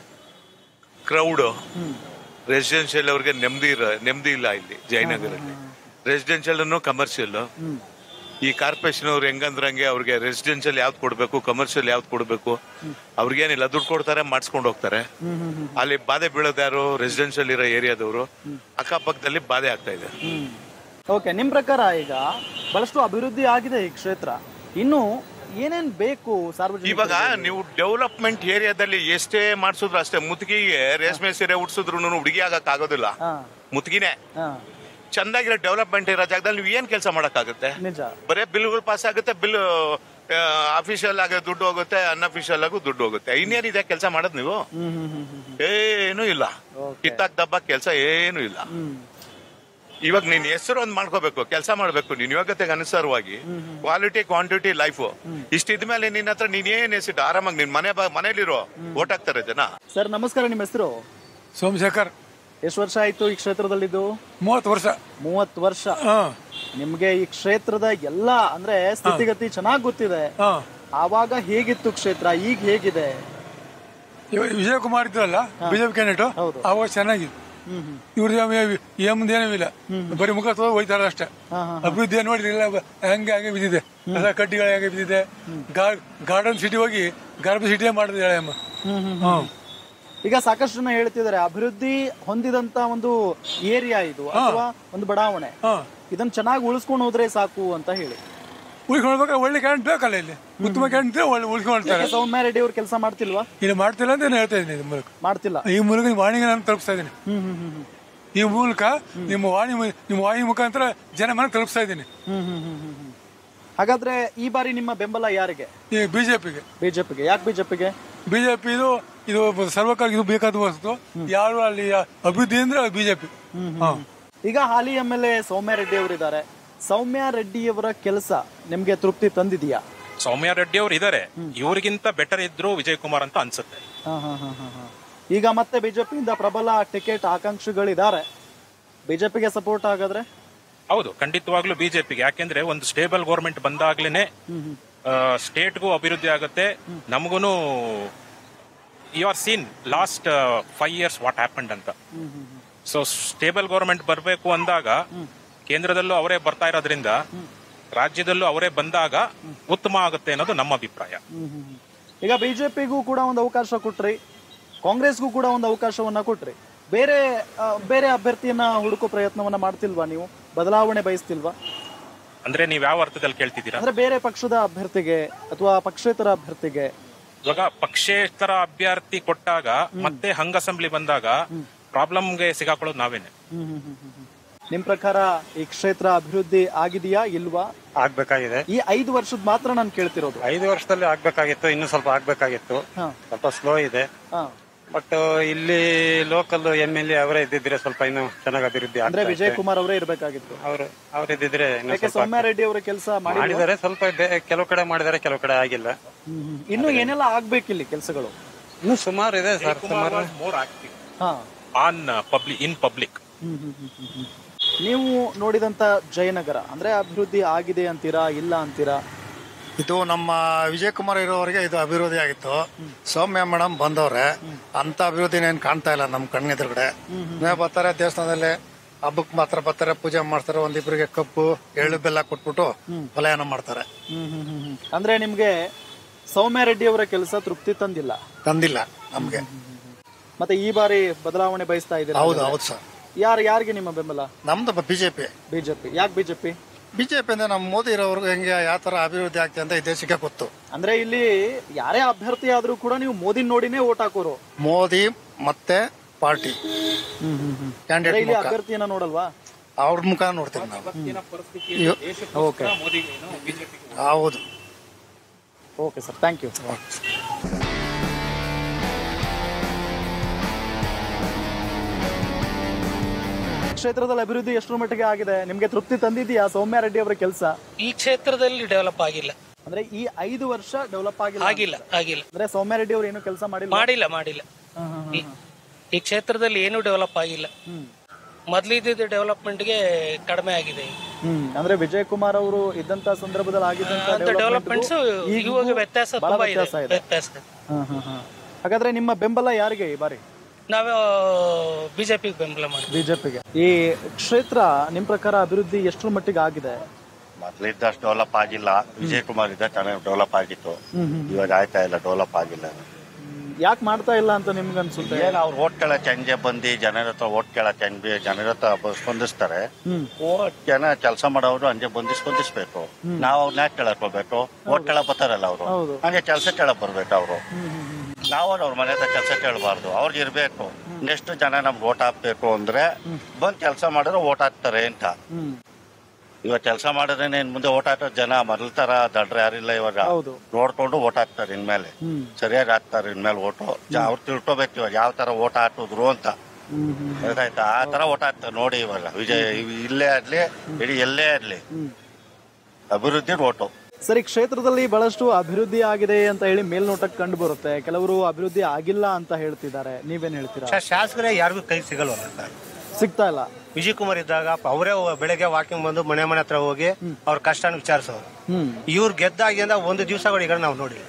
ಕ್ರೌಡ್ ರೆಸಿಡೆನ್ಷಿಯಲ್ ಅವ್ರಿಗೆ ನೆಮ್ಮದಿ ಇರ ನೆಮ್ಮದಿ ಇಲ್ಲ ಇಲ್ಲಿ ಜಯನಗರಲ್ಲಿ ರೆಸಿಡೆನ್ಷಿಯಲ್ ಕಮರ್ಷಿಯಲ್ ಈ ಕಾರ್ಪೊರೇಷನ್ ಅವ್ರು ಹೆಂಗಂದ್ರಂಗೆ ಅವ್ರಿಗೆ ರೆಸಿಡೆನ್ಷಿಯಲ್ ಯಾವ್ದು ಕೊಡ್ಬೇಕು ಕಮರ್ಷಿಯಲ್ ಯಾವ್ದು ಕೊಡ್ಬೇಕು ಅವ್ರಿಗೇನಿಲ್ಲ ದುಡ್ಡು ಕೊಡ್ತಾರೆ ಮಾಡಿಸ್ಕೊಂಡು ಹೋಗ್ತಾರೆ ಅಲ್ಲಿ ಬಾಧೆ ಬೀಳೋದು ಯಾರು ರೆಸಿಡೆನ್ಷಿಯಲ್ ಇರೋ ಏರಿಯಾದವರು ಅಕ್ಕಪಕ್ಕದಲ್ಲಿ ಬಾಧೆ ಆಗ್ತಾ ಇದೆ ಓಕೆ ನಿಮ್ ಪ್ರಕಾರ ಈಗ ಬಹಳಷ್ಟು ಅಭಿವೃದ್ಧಿ ಆಗಿದೆ ಈ ಕ್ಷೇತ್ರ ಇನ್ನು ಏನೇನ್ ಬೇಕು ಸಾರ್ವಜನಿಕ ಇವಾಗ ನೀವು ಡೆವಲಪ್ಮೆಂಟ್ ಏರಿಯಾದಲ್ಲಿ ಎಷ್ಟೇ ಮಾಡಿಸಿದ್ರು ಅಷ್ಟೇ ಮುತ್ತಿಗೆಗೆ ರೇಷ್ಮೆ ಸೀರೆ ಉಡ್ಸಿದ್ರು ಹುಡುಗಿ ಆಗಕ್ ಆಗೋದಿಲ್ಲ ಹಾ ಮುತ್ತಿಗೆನೆ ಹಾ ಚಂದಾಗಿರೋ ಡೆವಲಪ್ಮೆಂಟ್ ಇರೋ ಜಾಗದಲ್ಲಿ ನೀವು ಏನ್ ಕೆಲಸ ಮಾಡಕ್ಕಾಗುತ್ತೆ ನಿಜ ಬರೇ ಬಿಲ್ಗಳು ಪಾಸ್ ಆಗುತ್ತೆ ಬಿಲ್ ಅಫಿಷಿಯಲ್ ಆಗಿ ದುಡ್ಡು ಹೋಗುತ್ತೆ ಅನ್ಅಫಿಷಿಯಲ್ ಆಗು ದುಡ್ಡು ಹೋಗುತ್ತೆ ಇನ್ನೇನಿದೆ ಕೆಲಸ ಮಾಡೋದು ನೀವು ಹ್ಮ್ ಹ್ಮ್ ಹ್ಮ್ ಹ್ಮ್ ಏನು ಇಲ್ಲ ಕಿತ್ತಾಕ್ ದಬ್ಬ ಕೆಲಸ ಏನು ಇಲ್ಲ ಹ್ಮ್ ಇವಾಗ ನೀನ್ ಹೆಸರು ಒಂದ್ ಮಾಡ್ಕೋಬೇಕು ಕೆಲಸ ಮಾಡ್ಬೇಕು ನಿನ್ ಯೋಗ್ಯತೆಗೆ ಅನುಸಾರವಾಗಿ ಕ್ವಾಲಿಟಿ ಕ್ವಾಂಟಿಟಿ ಲೈಫ್ ಇಷ್ಟಿದ್ಮೇಲೆ ನಿನ್ನ ಹತ್ರ ನೀನ್ ಏನ್ ಎಸಿಟ್ಟು ಆರಾಮಾಗಿ ನಿನ್ ಮನೆ ಬಾ- ಮನೇಲಿರೋ ಓಟ್ ಹಾಕ್ತಾರೆ ಜನ ಸರ್ ನಮಸ್ಕಾರ ನಿಮ್ಮ ಹೆಸರು ಸೋಮಶೇಖರ್ ಎಷ್ಟು ವರ್ಷ ಆಯ್ತು ಈ ಕ್ಷೇತ್ರದಲ್ಲಿದ್ದು ಮೂವತ್ತು ವರ್ಷ ಮೂವತ್ತು ವರ್ಷ ಹಾ ನಿಮ್ಗೆ ಈ ಕ್ಷೇತ್ರದ ಎಲ್ಲ ಅಂದ್ರೆ ಸ್ಥಿತಿಗತಿ ಚೆನ್ನಾಗ್ ಗೊತ್ತಿದೆ ಹಾ ಆವಾಗ ಹೇಗಿತ್ತು ಕ್ಷೇತ್ರ ಈಗ ಹೇಗಿದೆ ಇವ- ವಿಜಯಕುಮಾರ್ ಇದ್ರಲ್ಲ ಬಿಜೆಪಿ ಕ್ಯಾಂಡಿಡೇಟ್ ಹೌದು. ಅವಾಗ ಚೆನ್ನಾಗಿತ್ತು ಇವ್ರದ್ದು ಏಮಂದೇನೂ ಇಲ್ಲ ಬರೀ ಮುಖ ತೋರ್ ಹೋಯ್ತಾರ ಅಷ್ಟೇ ಅಭಿವೃದ್ಧಿ ಏನ್ ನೋಡಿದ್ರಿಲ್ಲ ಹಂಗೆ ಹಂಗೆ ಬಿದ್ದಿದೆ ಎಲ್ಲ ಕಡ್ಡಿಗಳು ಹಂಗೆ ಬಿದ್ದಿದೆ ಗಾರ್ಡನ್ ಸಿಟಿ ಹೋಗಿ ಗಾರ್ಬಿ ಸಿಟಿಯೇ ಮಾಡಿದ್ರೆ ಅಮ್ಮ ಹ್ಮ್ ಈಗ ಸಾಕಷ್ಟು ಜನ ಹೇಳ್ತಿದ್ದಾರೆ ಅಭಿವೃದ್ಧಿ ಹೊಂದಿದಂತ ಒಂದು ಏರಿಯಾ ಇದು ಅಥವಾ ಒಂದು ಬಡಾವಣೆ ಹಾ ಇದನ್ನ ಚೆನ್ನಾಗಿ ಉಳಿಸ್ಕೊಂಡು ಹೋದ್ರೆ ಸಾಕು ಅಂತ ಹೇಳಿ ಉಳ್ಕೊಳ್ಬೇಕಾದ್ರೆ ಒಳ್ಳೆ ಕ್ಯಾಂಟ್ ಬೇಕಲ್ಲ ಇಲ್ಲಿ ಉತ್ತಮ ಕ್ಯಾಂಟ್ ಇದ್ರೆ ಒಳ್ಳೆ ಉಳ್ಕೊಳ್ತಾರೆ ಯಾಕೆ ಸೌಮ್ಯ ರೆಡ್ಡಿ ಅವ್ರು ಕೆಲಸ ಮಾಡ್ತಿಲ್ವಾ ಇಲ್ಲಿ ಮಾಡ್ತಿಲ್ಲ ಅಂತ ನಾನು ಹೇಳ್ತಾ ಇದ್ದೀನಿ ನಿಮ್ಮ ಮೂಲಕ ಮಾಡ್ತಿಲ್ಲ ಈ ಮೂಲಕ ನಿಮ್ಮ ವಾಣಿಗೆ ನಾನು ತಲುಪಿಸ್ತಾ ಇದ್ದೀನಿ ಹ್ಮ್ ಹ್ಮ್ ಹ್ಮ್ ಹ್ಮ್. ಈ ಮೂಲಕ ನಿಮ್ಮ ವಾಣಿ ಮು- ನಿಮ್ಮ ವಾಣಿ ಮುಖಾಂತರ ಜನ ಮನೆಗೆ ತಲುಪಿಸ್ತಾ ಇದ್ದೀನಿ ಹ್ಮ್ ಹ್ಮ್ ಹ್ಮ್ ಹ್ಮ್ ಹ್ಮ್. ಹಾಗಾದ್ರೆ ಈ ಬಾರಿ ನಿಮ್ಮ ಬೆಂಬಲ ಯಾರಿಗೆ ಈ ಬಿಜೆಪಿಗೆ ಬಿಜೆಪಿಗೆ ಯಾಕೆ ಬಿಜೆಪಿಗೆ ಬಿಜೆಪಿ ಇದು ಇದು ಸರ್ವಕಾಲ ಇದು ಬೇಕಾದ ವಸ್ತು ಯಾರು ಅಲ್ಲಿ ಅಭಿವೃದ್ಧಿ ಅಂದ್ರೆ ಬಿಜೆಪಿ ಹಾ ಈಗ ಹಾಲಿ M L A Soumya Reddy ಅವರಿದ್ದಾರೆ ಸೌಮ್ಯ ರೆಡ್ಡಿಯವರ ಕೆಲಸ ನಿಮ್ಗೆ ತೃಪ್ತಿ ತಂದಿದೆಯಾ ಸೌಮ್ಯ ರೆಡ್ಡಿ ಅವರು ಇದಾರೆ ಇವ್ರಿಗಿಂತ ಬೆಟರ್ ಇದ್ರು ವಿಜಯ್ ಕುಮಾರ್ ಅಂತ ಅನ್ಸುತ್ತೆ ಹಾ, ಹಾ, ಹಾ, ಹಾ, ಹಾ. ಈಗ ಮತ್ತೆ ಬಿಜೆಪಿಯಿಂದ ಪ್ರಬಲ ಟಿಕೆಟ್ ಆಕಾಂಕ್ಷಿಗಳಿದ್ದಾರೆ ಬಿಜೆಪಿಗೆ ಸಪೋರ್ಟ್ ಹಾಗಾದ್ರೆ ಹೌದು ಖಂಡಿತವಾಗ್ಲೂ ಬಿಜೆಪಿಗೆ ಯಾಕೆಂದ್ರೆ ಒಂದು ಸ್ಟೇಬಲ್ ಗೌರ್ಮೆಂಟ್ ಬಂದಾಗ್ಲೇನೆ ಸ್ಟೇಟ್ಗೂ ಅಭಿವೃದ್ಧಿ ಆಗುತ್ತೆ ನಮಗೂನು you are seen last five years what happened ಅಂತ ಸೊ ಸ್ಟೇಬಲ್ ಗೌರ್ಮೆಂಟ್ ಬರಬೇಕು ಅಂದಾಗ ಕೇಂದ್ರದಲ್ಲೂ ಅವರೇ ಬರ್ತಾ ಇರೋದ್ರಿಂದ ರಾಜ್ಯದಲ್ಲೂ ಅವರೇ ಬಂದಾಗ ಉತ್ತಮ ಆಗುತ್ತೆ ಅನ್ನೋದು ನಮ್ಮ ಅಭಿಪ್ರಾಯ ಈಗ ಬಿಜೆಪಿಗೂ ಕೂಡ ಒಂದು ಅವಕಾಶ ಕೊಟ್ರಿ ಕಾಂಗ್ರೆಸ್ಗೂ ಕೂಡ ಒಂದು ಅವಕಾಶವನ್ನ ಕೊಟ್ರಿ ಬೇರೆ ಆ, ಬೇರೆ ಅಭ್ಯರ್ಥಿಯನ್ನ ಹುಡುಕೋ ಪ್ರಯತ್ನವನ್ನ ಮಾಡ್ತಿಲ್ವಾ ನೀವು ಬದಲಾವಣೆ ಬಯಸ್ತಿಲ್ವಾ ಅಂದ್ರೆ ನೀವ್ ಯಾವ ಅರ್ಥದಲ್ಲಿ ಕೇಳ್ತಿದ್ದೀರಾ ಅಂದ್ರೆ ಬೇರೆ ಪಕ್ಷದ ಅಭ್ಯರ್ಥಿಗೆ ಅಥವಾ ಪಕ್ಷೇತರ ಅಭ್ಯರ್ಥಿಗೆ ಇವಾಗ ಪಕ್ಷೇತರ ಅಭ್ಯರ್ಥಿ ಕೊಟ್ಟಾಗ ಮತ್ತೆ ಹಂಗ್ ಅಸೆಂಬ್ಲಿ ಬಂದಾಗ ಪ್ರಾಬ್ಲಮ್ಗೆ ಸಿಗಾಕೊಳ್ಳೋದು ನಾವೇನೆ ನಿಮ್ ಪ್ರಕಾರ ಈ ಕ್ಷೇತ್ರ ಅಭಿವೃದ್ಧಿ ಆಗಿದೆಯಾ ಇಲ್ವಾ ಆಗ್ಬೇಕಾಗಿದೆ ಈ ಐದು ವರ್ಷದ ಮಾತ್ರ ನಾನು ಕೇಳ್ತಿರೋದು ಐದು ವರ್ಷದಲ್ಲಿ ಆಗ್ಬೇಕಾಗಿತ್ತು ಇನ್ನು ಸ್ವಲ್ಪ ಆಗ್ಬೇಕಾಗಿತ್ತು ಹಾ. ಸ್ವಲ್ಪ ಸ್ಲೋ ಇದೆ ಹಾ. ಬಟ್ ಇಲ್ಲಿ ಲೋಕಲ್ ಎಂ ಎಲ್ ಎ ಅವರೇ ಇದ್ದಿದ್ರೆ ಸ್ವಲ್ಪ ಇನ್ನು ಚೆನ್ನಾಗಿ ಅಭಿವೃದ್ಧಿ ಅಂದ್ರೆ ಆಗ್ತಾ ವಿಜಯ್ ಇತ್ತು. ಕುಮಾರ್ ಅವರೇ ಇರ್ಬೇಕಾಗಿತ್ತು ಅವ್ರು ಅವ್ರು ಇದ್ದಿದ್ರೆ ಇನ್ನು ಯಾಕೆ ಸ್ವಲ್ಪ ಸೌಮ್ಯ ರೆಡ್ಡಿ ಅವರ ಕೆಲಸ ಮಾಡಿ ಮಾಡಿದ್ದಾರೆ ಸ್ವಲ್ಪ ಬೇ- ಕೆಲವು ಕಡೆ ಮಾಡಿದ್ದಾರೆ ಕೆಲವು ಕಡೆ ಆಗಿಲ್ಲ ಇನ್ನು ಏನೆಲ್ಲ ಆಗ್ಬೇಕಿಲ್ಲಿ ಕೆಲಸಗಳು ಇನ್ನು ಸುಮಾರು ಇದೆ ಸರ್ ಸುಮಾರು ಮೋರ್ ಆಕ್ಟಿವ್ ಹಾ ಆನ್ ಪಬ್ಲಿಕ್ ಇನ್ ಪಬ್ಲಿಕ್ ನೀವು ನೋಡಿದಂತ ಜಯನಗರ ಅಂದ್ರೆ ಅಭಿವೃದ್ಧಿ ಆಗಿದೆ ಅಂತೀರಾ ಇಲ್ಲ ಅಂತೀರಾ ಇದು ನಮ್ಮ ವಿಜಯ್ ಕುಮಾರ್ ಇರೋವರೆಗೆ ಇದು ಅಭಿವೃದ್ಧಿ ಆಗಿತ್ತು ಸೌಮ್ಯ ಮೇಡಮ್ ಬಂದವ್ರೆ ಅಂತ ಅಭಿವೃದ್ಧಿ ಏನ್ ಕಾಣ್ತಾ ಇಲ್ಲ ನಮ್ ಕಣ್ಣೆದುರುಗಡೆ ಮೇ ಬರ್ತಾರೆ ದೇವಸ್ಥಾನದಲ್ಲಿ ಹಬ್ಬಕ್ ಮಾತ್ರ ಬರ್ತಾರೆ ಪೂಜೆ ಮಾಡ್ತಾರೆ ಒಂದಿಬ್ರಿಗೆ ಕಪ್ಪು ಎಳ್ಳು ಬೆಲ್ಲ ಕೊಟ್ಬಿಟ್ಟು ವಲಯನ ಮಾಡ್ತಾರೆ ಅಂದ್ರೆ ನಿಮ್ಗೆ ಸೌಮ್ಯ ರೆಡ್ಡಿ ಅವರ ಕೆಲಸ ತೃಪ್ತಿ ತಂದಿಲ್ಲ ತಂದಿಲ್ಲ ನಮ್ಗೆ ಮತ್ತೆ ಈ ಬಾರಿ ಬದಲಾವಣೆ ಬಯಸ್ತಾ ಇದ್ದೀರಾ ಹೌದು ಹೌದು ಸರ್ ಯಾರು ಯಾರಿಗೆ ನಿಮ್ಮ ಬೆಂಬಲ ನಮ್ದು ಬಿಜೆಪಿ ಬಿಜೆಪಿ ಯಾಕೆ ಬಿಜೆಪಿ ಬಿಜೆಪಿ ಅಂದ್ರೆ ನಮ್ಮ ಮೋದಿ ಇರೋವರೆಗೂ ಹೆಂಗೆ ಯಾವ ತರ ಅಭಿವೃದ್ಧಿ ಆಗ್ತದೆ ಅಂತ ಈ ದೇಶಕ್ಕೆ ಗೊತ್ತು ಅಂದ್ರೆ ಇಲ್ಲಿ ಯಾರೇ ಅಭ್ಯರ್ಥಿ ಆದ್ರೂ ಕೂಡ ನೀವು ಮೋದಿ ನೋಡಿನೇ ಓಟ್ ಹಾಕೋರು ಮೋದಿ ಮತ್ತೆ ಪಾರ್ಟಿ ಅಂದ್ರೆ ಕ್ಯಾಂಡಿಡೇಟ್ ಇಲ್ಲಿ ಮುಖ ಅಭ್ಯರ್ಥಿಯನ್ನ ನೋಡಲ್ವಾ ಅವ್ರ ಮುಖ ನೋಡ್ತೀವಿ ನಾವು ಓಕೆ ಹೌದು ಓಕೆ ಸರ್ ಥ್ಯಾಂಕ್ ಯು ಕ್ಷೇತ್ರದಲ್ಲಿ ಅಭಿವೃದ್ಧಿ ಎಷ್ಟರ ಮಟ್ಟಿಗೆ ಆಗಿದೆ ನಿಮ್ಗೆ ತೃಪ್ತಿ ತಂದಿದೆಯಾ ಸೌಮ್ಯ ರೆಡ್ಡಿ ಅವರ ಕೆಲಸ ಈ ಕ್ಷೇತ್ರದಲ್ಲಿ ಡೆವಲಪ್ ಆಗಿಲ್ಲ ಅಂದ್ರೆ ಈ ಐದು ವರ್ಷ ಡೆವಲಪ್ ಆಗಿಲ್ಲ ಆಗಿಲ್ಲ ಆಗಿಲ್ಲ ಅಂದ್ರೆ ಸೌಮ್ಯ ರೆಡ್ಡಿ ಅವರು ಏನು ಕೆಲಸ ಮಾಡಿಲ್ಲ ಮಾಡಿಲ್ಲ ಮಾಡಿಲ್ಲ ಈ- ಈ ಕ್ಷೇತ್ರದಲ್ಲಿ ಏನು ಡೆವಲಪ್ ಆಗಿಲ್ಲ ಮೊದ್ಲಿದ್ದ ಡೆವಲಪ್ಮೆಂಟ್ಗೆ ಕಡಿಮೆ ಆಗಿದೆ ಹ್ಮ್ ಅಂದ್ರೆ ವಿಜಯ್ ಕುಮಾರ್ ಅವರು ಇದ್ದಂತ ಸಂದರ್ಭದಲ್ಲಿ ಆಗಿದ್ದಂತ ಅಂತ ಡೆವಲಪ್ಮೆಂಟ್ಸ್ ಇವಾಗ ವ್ಯತ್ಯಾಸ ಬಹಳ ತುಂಬಾ ಇದೆ ವ್ಯತ್ಯಾಸ ಇದೆ ವ್ಯತ್ಯಾಸ ಹ್ಮ್, ಹ್ಮ್, ಹ್ಮ್. ಹಾಗಾದ್ರೆ ನಿಮ್ಮ ಬೆಂಬಲ ಯಾರಿಗೆ ಈ ಬಾರಿ ನಾವು ಬಿಜೆಪಿಗೆ ಬೆಂಬಲ ಮಾಡಿ ಬಿಜೆಪಿಗೆ ಈ ಕ್ಷೇತ್ರ ನಿಮ್ ಪ್ರಕಾರ ಅಭಿವೃದ್ಧಿ ಎಷ್ಟರ ಮಟ್ಟಿಗೆ ಆಗಿದೆ ಮೊದಲಿದ್ದಷ್ಟು ಡೆವಲಪ್ ಆಗಿಲ್ಲ ವಿಜಯ್ ಕುಮಾರ್ ಇದ್ದ ಚೆನ್ನಾಗಿ ಡೆವಲಪ್ ಆಗಿತ್ತು ಇವಾಗ ಆಯ್ತಾ ಇಲ್ಲ ಡೆವಲಪ್ ಆಗಿಲ್ಲ ಯಾಕೆ ಮಾಡ್ತಾ ಇಲ್ಲ ಅಂತ ನಿಮ್ಗೆ ಅನ್ಸುತ್ತೆ ಏನು ಅವ್ರು ಓಟ್ ಕೇಳಕ್ ಹಂಗೆ ಬಂದು ಜನರ ಹತ್ರ ಓಟ್ ಕೇಳಕ್ ಹಂಗೆ ಜನರ ಹತ್ರ ಬ- ಸ್ಪಂದಿಸ್ತಾರೆ ಹ್ಮ್ ಓಟ್ ಜನ ಕೆಲಸ ಮಾಡೋರು ಹಂಗೆ ಬಂದು ಸ್ಪಂದಿಸ್ಬೇಕು ನಾವು ಅವ್ರನ್ನ ಯಾಕೆ ಕೇಳಕ್ ಹೋಗ್ಬೇಕು ಓಟ್ ಕೇಳಕ್ ಬರ್ತಾರಲ್ಲ ಅವರು ಹೌದು. ಹಂಗೆ ಕೆಲಸ ಕೇಳಕ್ ಬರ್ಬೇಕು ಅವರು ನಾವು ಅವ್ರ ಮನೆ ಹತ್ರ ಕೆಲಸ ಕೇಳಬಾರ್ದು ಅವ್ರಿಗೆ ಇರ್ಬೇಕು ನೆಕ್ಸ್ಟ್ ಜನ ನಮ್ಗೆ ಓಟ್ ಹಾಕ್ಬೇಕು ಅಂದ್ರೆ ಬಂದ್ ಕೆಲಸ ಮಾಡಿದ್ರೆ ಓಟ್ ಹಾಕ್ತಾರೆ ಅಂತ ಹ್ಮ್ ಇವಾಗ ಕೆಲಸ ಮಾಡಿದ್ರೆ ಇನ್ ಮುಂದೆ ಓಟ್ ಹಾಕೋ ಜನ ಮೊದಲ ತರ ದಡ್ರ ಯಾರಿಲ್ಲ ಇವಾಗ ಹೌದು ನೋಡ್ಕೊಂಡು ಓಟ್ ಹಾಕ್ತಾರೆ ಇನ್ಮೇಲೆ ಹ್ಮ್ ಸರಿಯಾಗಿ ಹಾಕ್ತಾರೆ ಇನ್ಮೇಲೆ ಓಟು ಅವ್ರು ತಿಳ್ಕೊಬೇಕು ಇವಾಗ ಯಾವ ತರ ಓಟ್ ಹಾಕಿದ್ರು ಅಂತ ಹ್ಮ್ ಹ್ಮ್ ಗೊತ್ತಾಯ್ತಾ ಆ ತರ ಓಟ್ ಹಾಕ್ತಾರೆ ನೋಡಿ ಇವಾಗ ವಿಜಯ್ ಇವ್- ಇಲ್ಲೇ ಆಗ್ಲಿ ಇಡೀ ಎಲ್ಲೇ ಆಗ್ಲಿ ಅಭಿವೃದ್ಧಿ ಓಟು ಸರಿ ಕ್ಷೇತ್ರದಲ್ಲಿ ಬಹಳಷ್ಟು ಅಭಿವೃದ್ಧಿ ಆಗಿದೆ ಅಂತ ಹೇಳಿ ಮೇಲ್ನೋಟಕ್ಕೆ ಕಂಡು ಬರುತ್ತೆ ಕೆಲವರು ಅಭಿವೃದ್ಧಿ ಆಗಿಲ್ಲ ಅಂತ ಹೇಳ್ತಿದ್ದಾರೆ ನೀವೇನ್ ಹೇಳ್ತೀರಾ ಶಾಸಕರೇ ಯಾರಿಗೂ ಕೈ ಸಿಗಲ್ವಲ್ಲ ಸರ್ ಸಿಗ್ತಾ ಇಲ್ಲ ವಿಜಯ್ ಕುಮಾರ್ ಇದ್ದಾಗ ಅವರೇ ಬೆಳಗ್ಗೆ ವಾಕಿಂಗ್ ಬಂದು ಮನೆ ಮನೆ ಹತ್ರ ಹೋಗಿ ಅವ್ರ ಕಷ್ಟನ ವಿಚಾರಿಸೋರು ಹ್ಮ್ ಇವ್ರು ಗೆದ್ದಾಗಿಂದ ಒಂದು ದಿವಸಗಳು ಈಗ ನಾವು ನೋಡಿ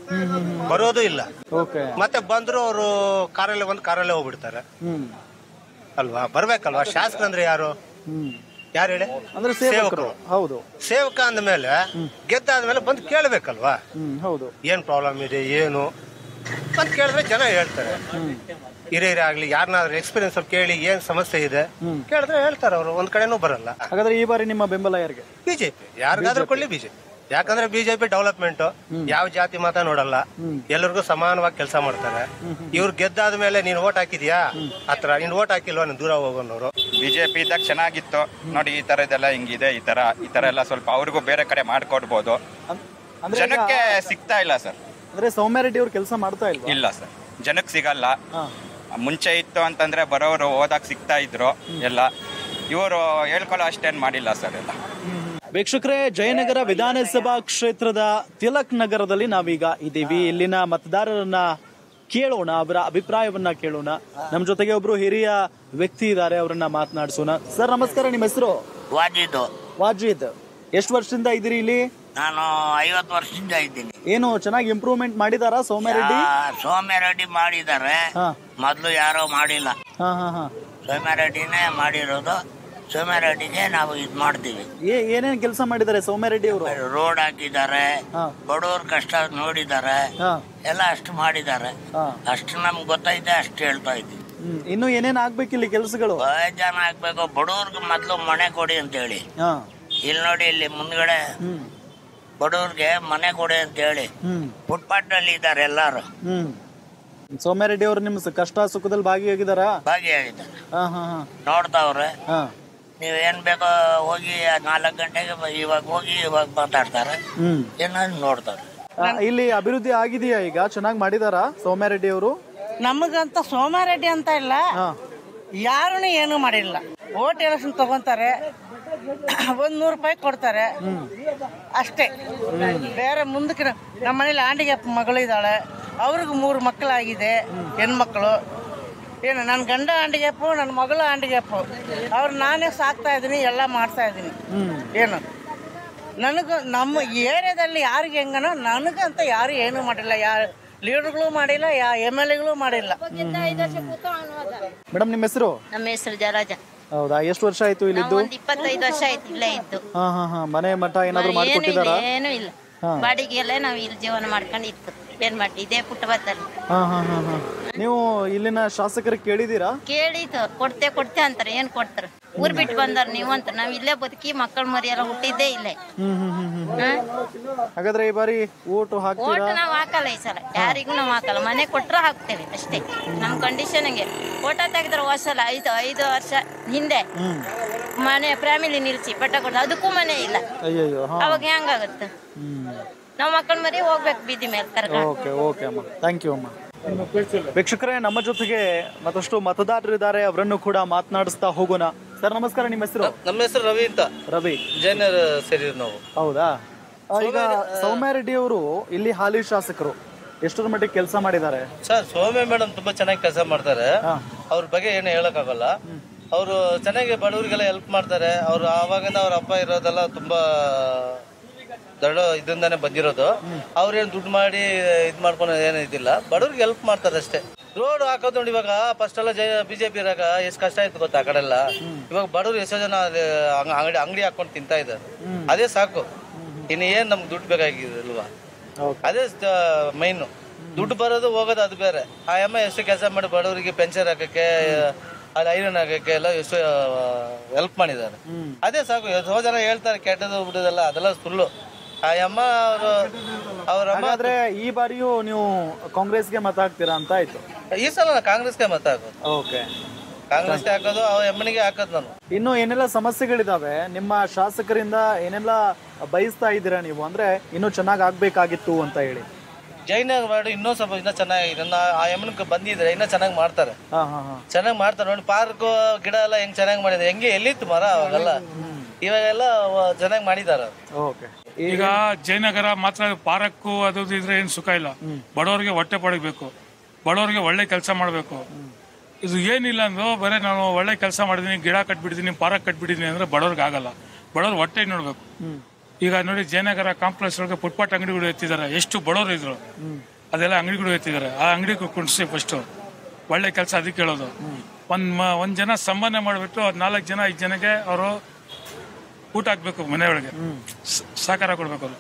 ಬರೋದು ಇಲ್ಲ ಓಕೆ ಮತ್ತೆ ಬಂದ್ರು ಅವರು ಕಾರಲ್ಲೇ ಬಂದು ಕಾರಲ್ಲೇ ಹೋಗ್ಬಿಡ್ತಾರೆ ಹ್ಮ್ ಅಲ್ವಾ ಬರ್ಬೇಕಲ್ವಾ ಶಾಸಕರಂದ್ರೆ ಯಾರು ಹ್ಮ್ ಯಾರು ಹೇಳಿ ಅಂದ್ರೆ ಸೇವಕರು ಹೌದು ಸೇವಕ ಅಂದ್ಮೇಲೆ ಗೆದ್ದಾದ್ಮೇಲೆ ಬಂದು ಕೇಳಬೇಕಲ್ವಾ ಹ್ಮ್ ಹೌದು ಏನ್ ಪ್ರಾಬ್ಲಮ್ ಇದೆ ಏನು ಅಂತ ಕೇಳಿದ್ರೆ ಜನ ಹೇಳ್ತಾರೆ ಹಿರಿಯರೇ ಆಗ್ಲಿ ಯಾರನ್ನಾದ್ರೂ ಎಕ್ಸ್ಪೀರಿಯನ್ಸ್ ಅವ್ರು ಕೇಳಿ ಏನ್ ಸಮಸ್ಯೆ ಇದೆ ಕೇಳಿದ್ರೆ ಹೇಳ್ತಾರೆ ಅವರು ಒಂದ್ ಕಡೆನೂ ಬರಲ್ಲ ಹಾಗಾದ್ರೆ ಈ ಬಾರಿ ನಿಮ್ಮ ಬೆಂಬಲ ಯಾರಿಗೆ ಬಿಜೆಪಿ ಯಾರಿಗಾದ್ರೂ ಕೊಳ್ಳಿ ಬಿಜೆಪಿ ಯಾಕಂದ್ರೆ ಬಿಜೆಪಿ ಡೆವಲಪ್ಮೆಂಟ್ ಯಾವ ಜಾತಿ ಮತ ನೋಡಲ್ಲ ಎಲ್ಲರಿಗೂ ಸಮಾನವಾಗಿ ಕೆಲಸ ಮಾಡ್ತಾರೆ ಇವ್ರು ಗೆದ್ದಾದ ಮೇಲೆ ನೀನ್ ಓಟ್ ಹಾಕಿದ್ಯಾ ಹತ್ರ ನೀನ್ ಓಟ್ ಹಾಕಿಲ್ವಾ ನೀನ್ ದೂರ ಹೋಗೋನವ್ರು ಬಿಜೆಪಿ ಇದ್ದಾಗ ಚೆನ್ನಾಗಿತ್ತು ನೋಡಿ ಈ ತರದೆಲ್ಲ ಹಿಂಗಿದೆ ಈ ತರ ಈ ತರ ಎಲ್ಲ ಸ್ವಲ್ಪ ಅವ್ರಿಗೂ ಬೇರೆ ಕಡೆ ಮಾಡ್ಕೊಡ್ಬೋದು ಅಂದ್ರೆ ಈಗ- ಜನಕ್ಕೆ ಸಿಗ್ತಾ ಇಲ್ಲ ಸರ್ ಅಂದ್ರೆ ಸೌಮ್ಯ ರೆಡ್ಡಿ ಅವ್ರು ಕೆಲಸ ಮಾಡ್ತಾ ಇಲ್ವಾ ಇಲ್ಲ ಸರ್ ಜನಕ್ಕೆ ಸಿಗಲ್ಲ ಮುಂಚೆ ಇತ್ತು ಅಂತಂದ್ರೆ ಬರೋರು ಹೋದಾಗ ಸಿಗ್ತಾ ಇದ್ರು ಎಲ್ಲ ಇವರು ಹೇಳ್ಕೊಳ್ಳೋ ಅಷ್ಟೇನ್ ಮಾಡಿಲ್ಲ ಸರ್ ಎಲ್ಲ ವೀಕ್ಷಕರೇ ಜಯನಗರ ವಿಧಾನಸಭಾ ಕ್ಷೇತ್ರದ ತಿಲಕ್ ನಗರದಲ್ಲಿ ನಾವೀಗ ಇದ್ದೀವಿ ಇಲ್ಲಿನ ಮತದಾರರನ್ನ ಕೇಳೋಣ ಅವರ ಅಭಿಪ್ರಾಯವನ್ನ ಕೇಳೋಣ ನಮ್ಮ ಜೊತೆಗೆ ಒಬ್ರು ಹಿರಿಯ ವ್ಯಕ್ತಿ ಇದ್ದಾರೆ ಅವರನ್ನ ಮಾತನಾಡಿಸೋಣ ಸರ್ ನಮಸ್ಕಾರ ನಿಮ್ಮ ಹೆಸರು ವಾಜಿದ್ದು ವಾಜಿದ್ ಎಷ್ಟು ವರ್ಷದಿಂದ ಇದ್ದೀರಿ ಇಲ್ಲಿ ನಾನು ಐವತ್ತು ವರ್ಷದಿಂದ ಇದ್ದೀನಿ ಏನು ಚೆನ್ನಾಗಿ ಇಂಪ್ರೂವ್ಮೆಂಟ್ ಮಾಡಿದಾರಾ ಸೌಮ್ಯ ರೆಡ್ಡಿ ಆ, ಸೌಮ್ಯ ರೆಡ್ಡಿ ಮಾಡಿದ್ದಾರೆ ಹಾ. ಮೊದಲು ಯಾರೋ ಮಾಡಿಲ್ಲ ಹಾ ಹಾ ಹಾ ಸೌಮ್ಯ ರೆಡ್ಡಿನೇ ಮಾಡಿರೋದು ಸೌಮ್ಯ ರೆಡ್ಡಿಗೆ ನಾವು ಇದು ಮಾಡ್ತೀವಿ ಏ ಏನೇನ್ ಕೆಲಸ ಮಾಡಿದ್ದಾರೆ ಸೌಮ್ಯ ರೆಡ್ಡಿ ಅವರು ರೋಡ್ ಹಾಕಿದ್ದಾರೆ ಬಡವ್ರ ಕಷ್ಟ ನೋಡಿದ್ದಾರೆ ಹಾ. ಎಲ್ಲ ಅಷ್ಟು ಮಾಡಿದ್ದಾರೆ ಹಾ. ಅಷ್ಟು ನಮ್ಗೆ ಗೊತ್ತೈತೆ ಅಷ್ಟು ಹೇಳ್ತಾ ಇದ್ದೀವಿ ಹ್ಮ್. ಇನ್ನು ಏನೇನ್ ಆಗ್ಬೇಕು ಇಲ್ಲಿ ಕೆಲಸಗಳು ಬಹಳ ಜನ ಆಗ್ಬೇಕು ಬಡವ್ರಿಗೆ ಮೊದಲು ಮನೆ ಕೊಡಿ ಅಂತ ಹೇಳಿ ಹಾ ಇಲ್ಲಿ ನೋಡಿ ಇಲ್ಲಿ ಮುಂದ್ಗಡೆ ಬಡವ್ರಿಗೆ ಮನೆ ಕೊಡಿ ಅಂತ ಹೇಳಿ ಹ್ಮ್ ಫುಟ್ಪಾತ್ ನಲ್ಲಿ ಇದ್ದಾರೆ ಎಲ್ಲಾರು ಹ್ಮ್ ಸೌಮ್ಯ ರೆಡ್ಡಿ ಅವರು ನಿಮ್ಮ ಸ- ಕಷ್ಟ ಸುಖದಲ್ಲಿ ಭಾಗಿಯಾಗಿದ್ದಾರಾ ಭಾಗಿಯಾಗಿದ್ದಾರೆ ಹಾ ಹಾ ಹಾ ನೋಡ್ತಾವ್ರೆ ಹಾ ನೀವ್ ಏನ್ ಬೇಕೋ ಹೋಗಿ ನಾಲ್ಕು ಗಂಟೆಗೆ ಬ- ಇವಾಗ ಹೋಗಿ ಇವಾಗ ಮಾತಾಡ್ತಾರೆ ಹ್ಮ್ ಏನಾದ್ರು ನೋಡ್ತಾರೆ ಆ, ಇಲ್ಲಿ ಅಭಿವೃದ್ಧಿ ಆಗಿದೆಯಾ ಈಗ ಚೆನ್ನಾಗಿ ಮಾಡಿದಾರಾ ಸೌಮ್ಯ ರೆಡ್ಡಿ ಅವರು ನಮಗಂತ ಸೋಮಾರೆಡ್ಡಿ ಅಂತ ಇಲ್ಲ ಯಾರೂ ಏನು ಮಾಡಿಲ್ಲ ಓಟ್ ಎಲೆಕ್ಷನ್ ತಗೊಂತಾರೆ ಒಂದ್ ನೂರು ರೂಪಾಯಿ ಕೊಡ್ತಾರೆ ಅಷ್ಟೇ ಬೇರೆ ಮುಂದಕ್ಕೆ ನ- ನಮ್ಮ ಮನೇಲಿ ಆಂಟಿಗೆ ಮಗಳು ಇದ್ದಾಳೆ ಅವ್ರಿಗೆ ಮೂರು ಮಕ್ಕಳಾಗಿದೆ ಹೆಣ್ಮಕ್ಳು ಏನು ನನ್ನ ಗಂಡ ಆಂಟಿಗೆಪ್ಪು ನನ್ನ ಮಗಳು ಆಂಟಿಗೆಪ್ಪು ಅವ್ರು ನಾನೇ ಸಾಕ್ತಾ ಇದ್ದೀನಿ ಎಲ್ಲ ಮಾಡ್ತಾ ಇದ್ದೀನಿ ಏನು ನನಗೂ ನಮ್ಮ ಏರಿಯಾದಲ್ಲಿ ಯಾರಿಗೆ ಹೆಂಗನೋ ನನಗಂತ ಯಾರು ಏನು ಮಾಡಿಲ್ಲ ಯಾರು ಲೀಡರ್ಗಳು ಮಾಡಿಲ್ಲ ಯಾ ಎಮ್ ಎಲ್ ಎಗಳು ಮಾಡಿಲ್ಲ ಮೇಡಮ್ ನಿಮ್ಮ ಹೆಸರು ನಮ್ಮ ಹೆಸರು ಜಲಜ ಹೌದಾ ಎಷ್ಟು ವರ್ಷ ಆಯ್ತು ನಾವು ಇಲ್ಲಿದ್ದು ಒಂದ್ ಇಪ್ಪತ್ತೈದು ವರ್ಷ ಆಯ್ತು ಇಲ್ಲೇ ಇದ್ದು ಹಾ ಹಾ ಹಾ ಮನೆ ಮಠ ಏನಾದ್ರು ಏನು ಇಲ್ಲ ಮಾಡ್ಕೊಟ್ಟಿದಾರಾ ಏನು ಇಲ್ಲ ಹಾ. ಬಾಡಿಗೆಯಲ್ಲೇ ನಾವು ಇಲ್ಲಿ ಜೀವನ ಮಾಡ್ಕೊಂಡು ಇತ್ತು ಏನ್ ಮಾಡಿ ಇದೇ ಪುಟ್ಟಬತ್ತಲ್ಲಿ ಹಾ ಹಾ ಹಾ ಹಾ ನೀವು ಇಲ್ಲಿನ ಶಾಸಕರಿಗೆ ಕೇಳಿದೀರಾ ಕೇಳಿತು ಕೊಡ್ತೆ ಕೊಡ್ತೆ ಅಂತಾರೆ ಏನ್ ಕೊಡ್ತಾರೆ ಊರ್ ಬಿಟ್ಟು ಬಂದಾರ ನೀವು ಅಂತ ನಾವ್ ಇಲ್ಲೇ ಬದುಕಿ ಮಕ್ಕಳ ಮರಿ ಎಲ್ಲ ಹುಟ್ಟಿದ್ದೇ ಇಲ್ಲೇ ಹ್ಮ್ ಹ್ಮ್ ಹ್ಮ್ ಹ್ಮ್ ಹ್ಮ್? ಹಾಗಾದ್ರೆ ಈ ಬಾರಿ ಓಟು ಹಾಕ್ತೀರಾ ಓಟ್ ನಾವ್ ಹಾಕಲ್ಲ ಈ ಸಲ ಯಾರಿಗೂ ನಾವ್ ಹಾಕಲ್ಲ ಮನೆ ಕೊಟ್ರ ಹಾಕ್ತೇವೆ ಅಷ್ಟೇ ನಮ್ ಕಂಡೀಷನ್ಗೆ ಓಟ ತೆಗೆದ್ರೆ ಹೋಸಲ ಐದು ಐದು ವರ್ಷ ಹಿಂದೆ ಹ್ಮ್ ಮನೆ ಫ್ಯಾಮಿಲಿ ನಿಲ್ಸಿ ಪಟ್ಟ ಕೊಟ್ಟು ಅದಕ್ಕೂ ಮನೆ ಇಲ್ಲ ಅಯ್ಯಯ್ಯೋ ಹಾ ಅವಾಗ ಹೆಂಗಾಗುತ್ತೆ ನಾವ್ ಮಕ್ಕಳ ಮರಿ ಹೋಗ್ಬೇಕು ಬೀದಿ ಮೇಲೆ ಕರ್ಕೊಂಡು ಓಕೆ ಓಕೆ ಅಮ್ಮ ಥ್ಯಾಂಕ್ ಯು ಅಮ್ಮ ವೀಕ್ಷಕರೇ ನಮ್ಮ ಜೊತೆಗೆ ಮತ್ತಷ್ಟು ಮತದಾರರಿದ್ದಾರೆ ಅವರನ್ನು ಕೂಡ ಮಾತನಾಡಿಸ್ತಾ ಹೋಗೋಣ ಸರ್ ನಮಸ್ಕಾರ ನಿಮ್ಮ ಹೆಸರು ನಮ್ಮ ಹೆಸರು ರವಿ ಅಂತ ರವಿ ಜೈನರ್ ಸೇರಿದ್ರು ನಾವು ಹೌದಾ ಆ, ಈಗ ಸೌಮ್ಯ ರೆಡ್ಡಿ ಅವರು ಇಲ್ಲಿ ಹಾಲಿ ಶಾಸಕರು ಎಷ್ಟರ ಮಟ್ಟಿಗೆ ಕೆಲಸ ಮಾಡಿದ್ದಾರೆ ಸರ್ ಸೌಮ್ಯ ಮೇಡಮ್ ತುಂಬಾ ಚೆನ್ನಾಗಿ ಕೆಲಸ ಮಾಡ್ತಾರೆ ಅವ್ರ ಬಗ್ಗೆ ಏನು ಹೇಳಕ್ಕಾಗಲ್ಲ ಅವರು ಚೆನ್ನಾಗಿ ಬಡವರಿಗೆಲ್ಲ ಹೆಲ್ಪ್ ಮಾಡ್ತಾರೆ ಅವ್ರು ಆವಾಗಿಂದ ಅವ್ರ ಅಪ್ಪ ಇರೋದೆಲ್ಲ ತುಂಬಾ ದೊಡ್ಡ ಇದರಿಂದಾನೆ ಬಂದಿರೋದು ಅವ್ರೇನ್ ದುಡ್ಡು ಮಾಡಿ ಇದ್ ಮಾಡ್ಕೊಂಡು ಏನು ಇದಿಲ್ಲ ಬಡವ್ರಿಗೆ ಹೆಲ್ಪ್ ಮಾಡ್ತಾರೆ ಅಷ್ಟೇ ರೋಡ್ ಹಾಕೋದು ನೋಡಿ ಇವಾಗ ಫಸ್ಟ್ ಎಲ್ಲ ಜೈ ಬಿಜೆಪಿ ಇರಾಗ ಎಷ್ಟು ಕಷ್ಟ ಆಯ್ತು ಗೊತ್ತಾ ಆ ಕಡೆ ಎಲ್ಲ ಇವಾಗ ಬಡವ್ರು ಎಷ್ಟೋ ಜನ ಅಲ್ಲಿ ಅಂಗ್- ಅಂಗಡಿ ಅಂಗಡಿ ಹಾಕೊಂಡು ತಿಂತಾ ಇದ್ದಾರೆ ಅದೇ ಸಾಕು ಇನ್ನು ಏನ್ ನಮ್ಗೆ ದುಡ್ಡು ಬೇಕಾಗಿಲ್ವಾ ಅದೇ ಮೈನು ದುಡ್ಡು ಬರೋದು ಹೋಗೋದು ಅದು ಬೇರೆ ಆ ಅಮ್ಮ ಎಷ್ಟು ಕೆಲಸ ಮಾಡಿ ಬಡವರಿಗೆ ಪೆನ್ಷನ್ ಹಾಕಕ್ಕೆ ಅಲ್ಲಿ ಐರನ್ ಹಾಕಕ್ಕೆ ಎಲ್ಲ ಎಷ್ಟು ಹೆಲ್ಪ್ ಮಾಡಿದ್ದಾರೆ ಅದೇ ಸಾಕು ಎಷ್ಟೋ ಜನ ಹೇಳ್ತಾರೆ ಕೆಟ್ಟದ್ದು ಬಿಡೋದಲ್ಲ ಅದೆಲ್ಲ ಸುಳ್ಳು ಆ ಅಮ್ಮ ಅವರು ಅವ್ರ ಅಮ್ಮ ಹಾಗಾದ್ರೆ ಈ ಬಾರಿಯೂ ನೀವು ಕಾಂಗ್ರೆಸ್ಗೆ ಮತ ಹಾಕ್ತೀರಾ ಅಂತ ಆಯ್ತು ಈ ಸಲ ನಾನು ಕಾಂಗ್ರೆಸ್ಗೆ ಮತ ಹಾಕೋದು ಓಕೆ ಕಾಂಗ್ರೆಸ್ಗೆ ಹಾಕೋದು ಅವ್ರ ಎಮ್ಮನಿಗೆ ಹಾಕೋದು ನಾನು ಇನ್ನು ಏನೆಲ್ಲ ಸಮಸ್ಯೆಗಳಿದಾವೆ ನಿಮ್ಮ ಶಾಸಕರಿಂದ ಏನೆಲ್ಲ ಬಯಸ್ತಾ ಇದ್ದೀರಾ ನೀವು ಅಂದ್ರೆ ಇನ್ನೂ ಚೆನ್ನಾಗಿ ಆಗ್ಬೇಕಾಗಿತ್ತು ಅಂತ ಹೇಳಿ ಜೈನ ಮಾಡಿ ಇನ್ನೂ ಸ್ವಲ್ಪ ಇನ್ನೂ ಚೆನ್ನಾಗಿ ನನ್ನ ಆ ಎಮ್ಮನಿಗೆ ಬಂದಿದ್ರೆ ಇನ್ನೂ ಚೆನ್ನಾಗಿ ಮಾಡ್ತಾರೆ ಹಾ ಹಾ ಹಾ ಚೆನ್ನಾಗಿ ಮಾಡ್ತಾರೆ ನೋಡಿ ಪಾರ್ಕ್ ಗಿಡ ಎಲ್ಲ ಹೆಂಗ್ ಚೆನ್ನಾಗಿ ಮಾಡಿದ್ದಾರೆ ಹೆಂಗೆ ಎಲ್ಲಿತ್ತು ಮರ ಅವಾಗೆಲ್ಲ ಇವಾಗೆಲ್ಲ ಚೆನ್ನಾಗಿ ಮಾಡಿದ್ದಾರೆ ಓಕೆ ಈಗ ಜಯನಗರ ಮಾತ್ರ ಪಾರಕ್ಕು ಅದು ಇದು ಇದ್ರೆ ಏನು ಸುಖ ಇಲ್ಲ ಬಡವರಿಗೆ ಹೊಟ್ಟೆ ಪಡಬೇಕು ಬಡವರಿಗೆ ಒಳ್ಳೆ ಕೆಲಸ ಮಾಡಬೇಕು ಇದು ಏನಿಲ್ಲ ಅಂದ್ರು ಬರೀ ನಾನು ಒಳ್ಳೆ ಕೆಲಸ ಮಾಡಿದೀನಿ ಗಿಡ ಕಟ್ಬಿಟ್ಟಿದ್ದೀನಿ ಪಾರಕ್ ಕಟ್ಬಿಟ್ಟಿದ್ದೀನಿ ಅಂದ್ರೆ ಬಡವ್ರಿಗೆ ಆಗಲ್ಲ ಬಡವ್ರು ಹೊಟ್ಟೆ ನೋಡ್ಬೇಕು ಈಗ ನೋಡಿ ಜಯನಗರ ಕಾಂಪ್ಲೆಕ್ಸ್ ಒಳಗೆ ಫುಟ್ಪಾತ್ ಅಂಗಡಿಗಳು ಎತ್ತಿದ್ದಾರೆ ಎಷ್ಟು ಬಡವರು ಇದ್ರು ಅದೆಲ್ಲ ಅಂಗಡಿಗಳು ಎತ್ತಿದ್ದಾರೆ ಆ ಅಂಗಡಿ ಕುಣಿಸಿ ಫಸ್ಟ್ ಒಳ್ಳೆ ಕೆಲಸ ಅದಕ್ಕೆ ಹೇಳೋದು ಒಂದ್ ಮ- ಒಂದ್ ಜನ ಸಂಬಂಧ ಮಾಡಿಬಿಟ್ಟು ನಾಲ್ಕು ಜನ ಐದು ಜನಕ್ಕೆ ಅವರು ಊಟ ಹಾಕ್ಬೇಕು ಮನೆಯೊಳಗೆ ಸ- ಸಹಕಾರ ಕೊಡ್ಬೇಕು ಅವರು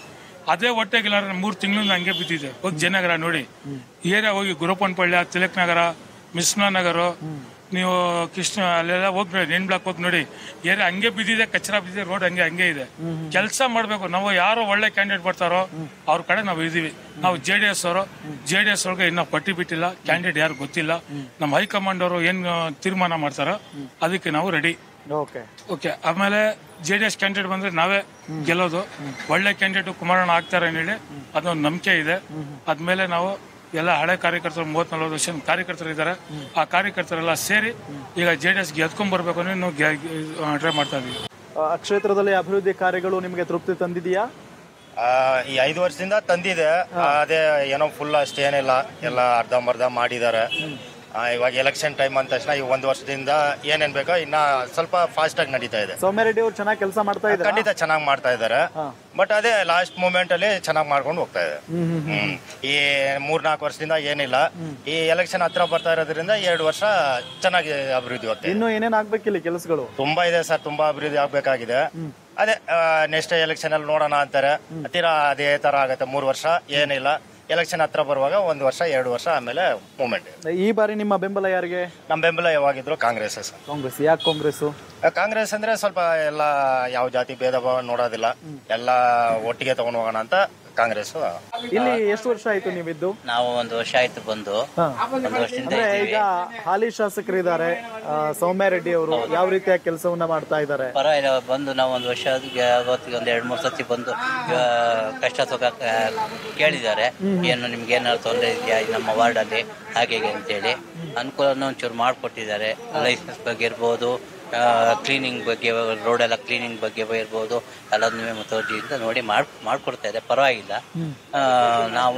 ಅದೇ ಹೊಟ್ಟೆಗಿಲ್ಲ ಮೂರು ತಿಂಗಳಿಂದ ಹಂಗೆ ಬಿದ್ದಿದೆ ಹೋಗಿ ಜಯನಗರ ನೋಡಿ ಏರಿಯಾ ಹೋಗಿ ಗುರುಪನ್ಪಳ್ಳಿ ತಿಲಕ್ ನಗರ ಮಿಸ್ನಾ ನಗರ ನೀವು ಕೃಷ್ಣ ಅಲ್ಲೆಲ್ಲ ಹೋಗಿ ನೋಡಿ ನೆನ್ ಬ್ಲಾಕ್ ಹೋಗಿ ನೋಡಿ ಏರಿಯಾ ಹಂಗೆ ಬಿದ್ದಿದೆ ಕಚ್ಚರ ಬಿದ್ದಿದೆ ರೋಡ್ ಹಂಗೆ ಹಂಗೆ ಇದೆ ಕೆಲಸ ಮಾಡ್ಬೇಕು ನಾವು ಯಾರು ಒಳ್ಳೆ ಕ್ಯಾಂಡಿಡೇಟ್ ಬರ್ತಾರೋ ಅವ್ರ ಕಡೆ ನಾವು ಇದೀವಿ ನಾವು ಜೆ ಡಿ ಎಸ್ ಅವರು ಜೆ ಡಿ ಎಸ್ ಒಳಗೆ ಇನ್ನೂ ಪಟ್ಟಿ ಬಿಟ್ಟಿಲ್ಲ ಕ್ಯಾಂಡಿಡೇಟ್ ಯಾರು ಗೊತ್ತಿಲ್ಲ ನಮ್ಮ ಹೈಕಮಾಂಡ್ ಅವರು ಏನ್ ತೀರ್ಮಾನ ಮಾಡ್ತಾರೋ ಅದಕ್ಕೆ ನಾವು ರೆಡಿ ಓಕೆ ಓಕೆ ಆಮೇಲೆ ಜೆ ಡಿ ಎಸ್ ಕ್ಯಾಂಡಿಡೇಟ್ ಬಂದ್ರೆ ನಾವೇ ಗೆಲ್ಲೋದು ಒಳ್ಳೆ ಕ್ಯಾಂಡಿಡೇಟ್ ಕುಮಾರಣ್ಣ ಆಗ್ತಾರೆ ಹೇಳಿ ಅದೊಂದು ನಂಬಿಕೆ ಇದೆ ಅದ್ಮೇಲೆ ನಾವು ಎಲ್ಲ ಹಳೆ ಕಾರ್ಯಕರ್ತರು ಮೂವತ್ ನಲ್ವತ್ತು ವರ್ಷ ಕಾರ್ಯಕರ್ತರು ಇದ್ದಾರೆ ಆ ಕಾರ್ಯಕರ್ತರೆಲ್ಲ ಸೇರಿ ಈಗ ಜೆ ಡಿ ಎಸ್ ಗೆದ್ಕೊಂಡ್ ಬರ್ಬೇಕು ಅಂದ್ರೆ ನಾವು ಟ್ರೈ ಮಾಡ್ತಾ ಇದೀವಿ ಆ, ಕ್ಷೇತ್ರದಲ್ಲಿ ಅಭಿವೃದ್ಧಿ ಕಾರ್ಯಗಳು ನಿಮಗೆ ತೃಪ್ತಿ ತಂದಿದೆಯಾ ಆ, ಈ ಐದು ವರ್ಷದಿಂದ ತಂದಿದೆ ಅದೇ ಏನೋ ಫುಲ್ ಅಷ್ಟೇನಿಲ್ಲ ಎಲ್ಲ ಅರ್ಧಂಬರ್ಧ ಮಾಡಿದ್ದಾರೆ ಆ, ಇವಾಗ ಎಲೆಕ್ಷನ್ ಟೈಮ್ ಅಂದ ತಕ್ಷಣ ಈ ಒಂದು ವರ್ಷದಿಂದ ಏನೇನ್ ಬೇಕೋ ಇನ್ನ ಸ್ವಲ್ಪ ಫಾಸ್ಟ್ ಆಗಿ ನಡೀತಾ ಇದೆ ಸೌಮ್ಯ ರೆಡ್ಡಿ ಅವರು ಚೆನ್ನಾಗಿ ಕೆಲಸ ಮಾಡ್ತಾ ಇದ್ದಾರೆ ಖಂಡಿತ ಚೆನ್ನಾಗಿ ಮಾಡ್ತಾ ಇದ್ದಾರೆ ಬಟ್ ಅದೇ ಲಾಸ್ಟ್ ಮೂಮೆಂಟ್ ಅಲ್ಲಿ ಚೆನ್ನಾಗಿ ಮಾಡ್ಕೊಂಡು ಹೋಗ್ತಾ ಇದೆ ಹ್ಮ್ ಹ್ಮ್ ಹ್ಮ್. ಹ್ಮ್. ಈ ಮೂರ್ನಾಲ್ಕು ವರ್ಷದಿಂದ ಏನಿಲ್ಲ ಈ ಎಲೆಕ್ಷನ್ ಹತ್ರ ಬರ್ತಾ ಇರೋದ್ರಿಂದ ಎರಡು ವರ್ಷ ಚೆನ್ನಾಗಿ ಅಭಿವೃದ್ಧಿ ಹೋಗ್ತಾ ಇದೆ ಇನ್ನು ಏನೇನ್ ಆಗ್ಬೇಕಿಲ್ಲ ಕೆಲಸಗಳು ತುಂಬಾ ಇದೆ ಸರ್ ತುಂಬಾ ಅಭಿವೃದ್ಧಿ ಆಗ್ಬೇಕಾಗಿದೆ ಅದೇ ನೆಕ್ಸ್ಟ್ ಎಲೆಕ್ಷನ್ ಅಲ್ಲಿ ನೋಡೋಣ ಅಂತಾರೆ ತೀರಾ ಅದೇ ತರ ಆಗತ್ತೆ ಮೂರು ವರ್ಷ ಏನಿಲ್ಲ ಎಲೆಕ್ಷನ್ ಹತ್ರ ಬರುವಾಗ ಒಂದು ವರ್ಷ ಎರಡು ವರ್ಷ ಆಮೇಲೆ ಮೂಮೆಂಟ್ ಈ ಬಾರಿ ನಿಮ್ಮ ಬೆಂಬಲ ಯಾರಿಗೆ ನಮ್ಮ ಬೆಂಬಲ ಯಾವಾಗಿದ್ರು ಕಾಂಗ್ರೆಸ್ ಸರ್ ಕಾಂಗ್ರೆಸ್ ಯಾಕೆ ಕಾಂಗ್ರೆಸ್ ಕಾಂಗ್ರೆಸ್ ಅಂದ್ರೆ ಸ್ವಲ್ಪ ಎಲ್ಲ ಯಾವ ಜಾತಿ ಭೇದ ಭಾವ ನೋಡೋದಿಲ್ಲ ಎಲ್ಲ ಒಟ್ಟಿಗೆ ತಗೊಂಡು ಹೋಗೋಣ ಅಂತ ಕಾಂಗ್ರೆಸ್ ಇಲ್ಲಿ ಎಷ್ಟು ವರ್ಷ ಆಯ್ತು ನೀವಿದ್ದು ನಾವು ಒಂದು ವರ್ಷ ಆಯ್ತು ಬಂದು ಹಾ. ಒಂದು ವರ್ಷದಿಂದ ಅಂದ್ರೆ ಇದ್ದೀವಿ ಈಗ ಹಾಲಿ ಶಾಸಕರಿದ್ದಾರೆ ಆ, ಸೌಮ್ಯ ರೆಡ್ಡಿ ಅವರು ಯಾವ ರೀತಿಯ ಕೆಲಸವನ್ನ ಮಾಡ್ತಾ ಇದ್ದಾರೆ ಪರವಾಗಿಲ್ಲ ಬಂದು ನಾವು ಒಂದು ವರ್ಷ ಹೊತ್ತಿಗೆ ಒಂದು ಎರಡು ಮೂರು ಸತಿ ಬಂದು ಆ, ಕಷ್ಟ ಸುಖ ಆ, ಕೇಳಿದ್ದಾರೆ ಏನು ನಿಮ್ಗೆ ಏನಾದ್ರು ತೊಂದರೆ ಇದೆಯಾ ಈ ನಮ್ಮ ವಾರ್ಡಲ್ಲಿ ಹಾಗೆ ಹೀಗೆ ಅಂತೇಳಿ ಅನುಕೂಲನ ಒಂಚೂರು ಮಾಡಿಕೊಟ್ಟಿದ್ದಾರೆ ಲೈಸೆನ್ಸ್ ಬಗ್ಗೆ ಇರ್ಬೋದು ಕ್ಲೀನಿಂಗ್ ಬಗ್ಗೆ ರೋಡ್ ಎಲ್ಲ ಕ್ಲೀನಿಂಗ್ ಬಗ್ಗೆ ಇರ್ಬೋದು ಎಲ್ಲದನ್ನೂ ಮುತುವರ್ಜಿಯಿಂದ ನೋಡಿ ಮಾಡ್ ಮಾಡ್ಕೊಡ್ತಾ ಇದೆ ಪರವಾಗಿಲ್ಲ ಆ, ನಾವು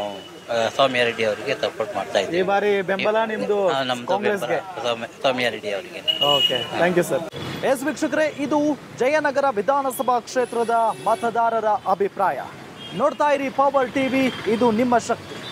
ಆ, ಸೌಮ್ಯ ರೆಡ್ಡಿ ಅವರಿಗೆ ಸಪೋರ್ಟ್ ಮಾಡ್ತಾ ಈ ಇದ್ದೀವಿ ಬಾರಿ ಬೆಂಬಲ ನಿಮ್ದು ಆ, ನಮ್ದು ಬೆಂಬಲ ಕಾಂಗ್ರೆಸ್ಗೆ ಸೌಮ್ಯ ಸೌಮ್ಯ ರೆಡ್ಡಿ ಅವರಿಗೆ okay thank you sir yes ವೀಕ್ಷಕರೇ ಇದು ಜಯನಗರ ವಿಧಾನಸಭಾ ಕ್ಷೇತ್ರದ ಮತದಾರರ ಅಭಿಪ್ರಾಯ ನೋಡ್ತಾ ಇರಿ ಪವರ್ ಟಿವಿ ಇದು ನಿಮ್ಮ ಶಕ್ತಿ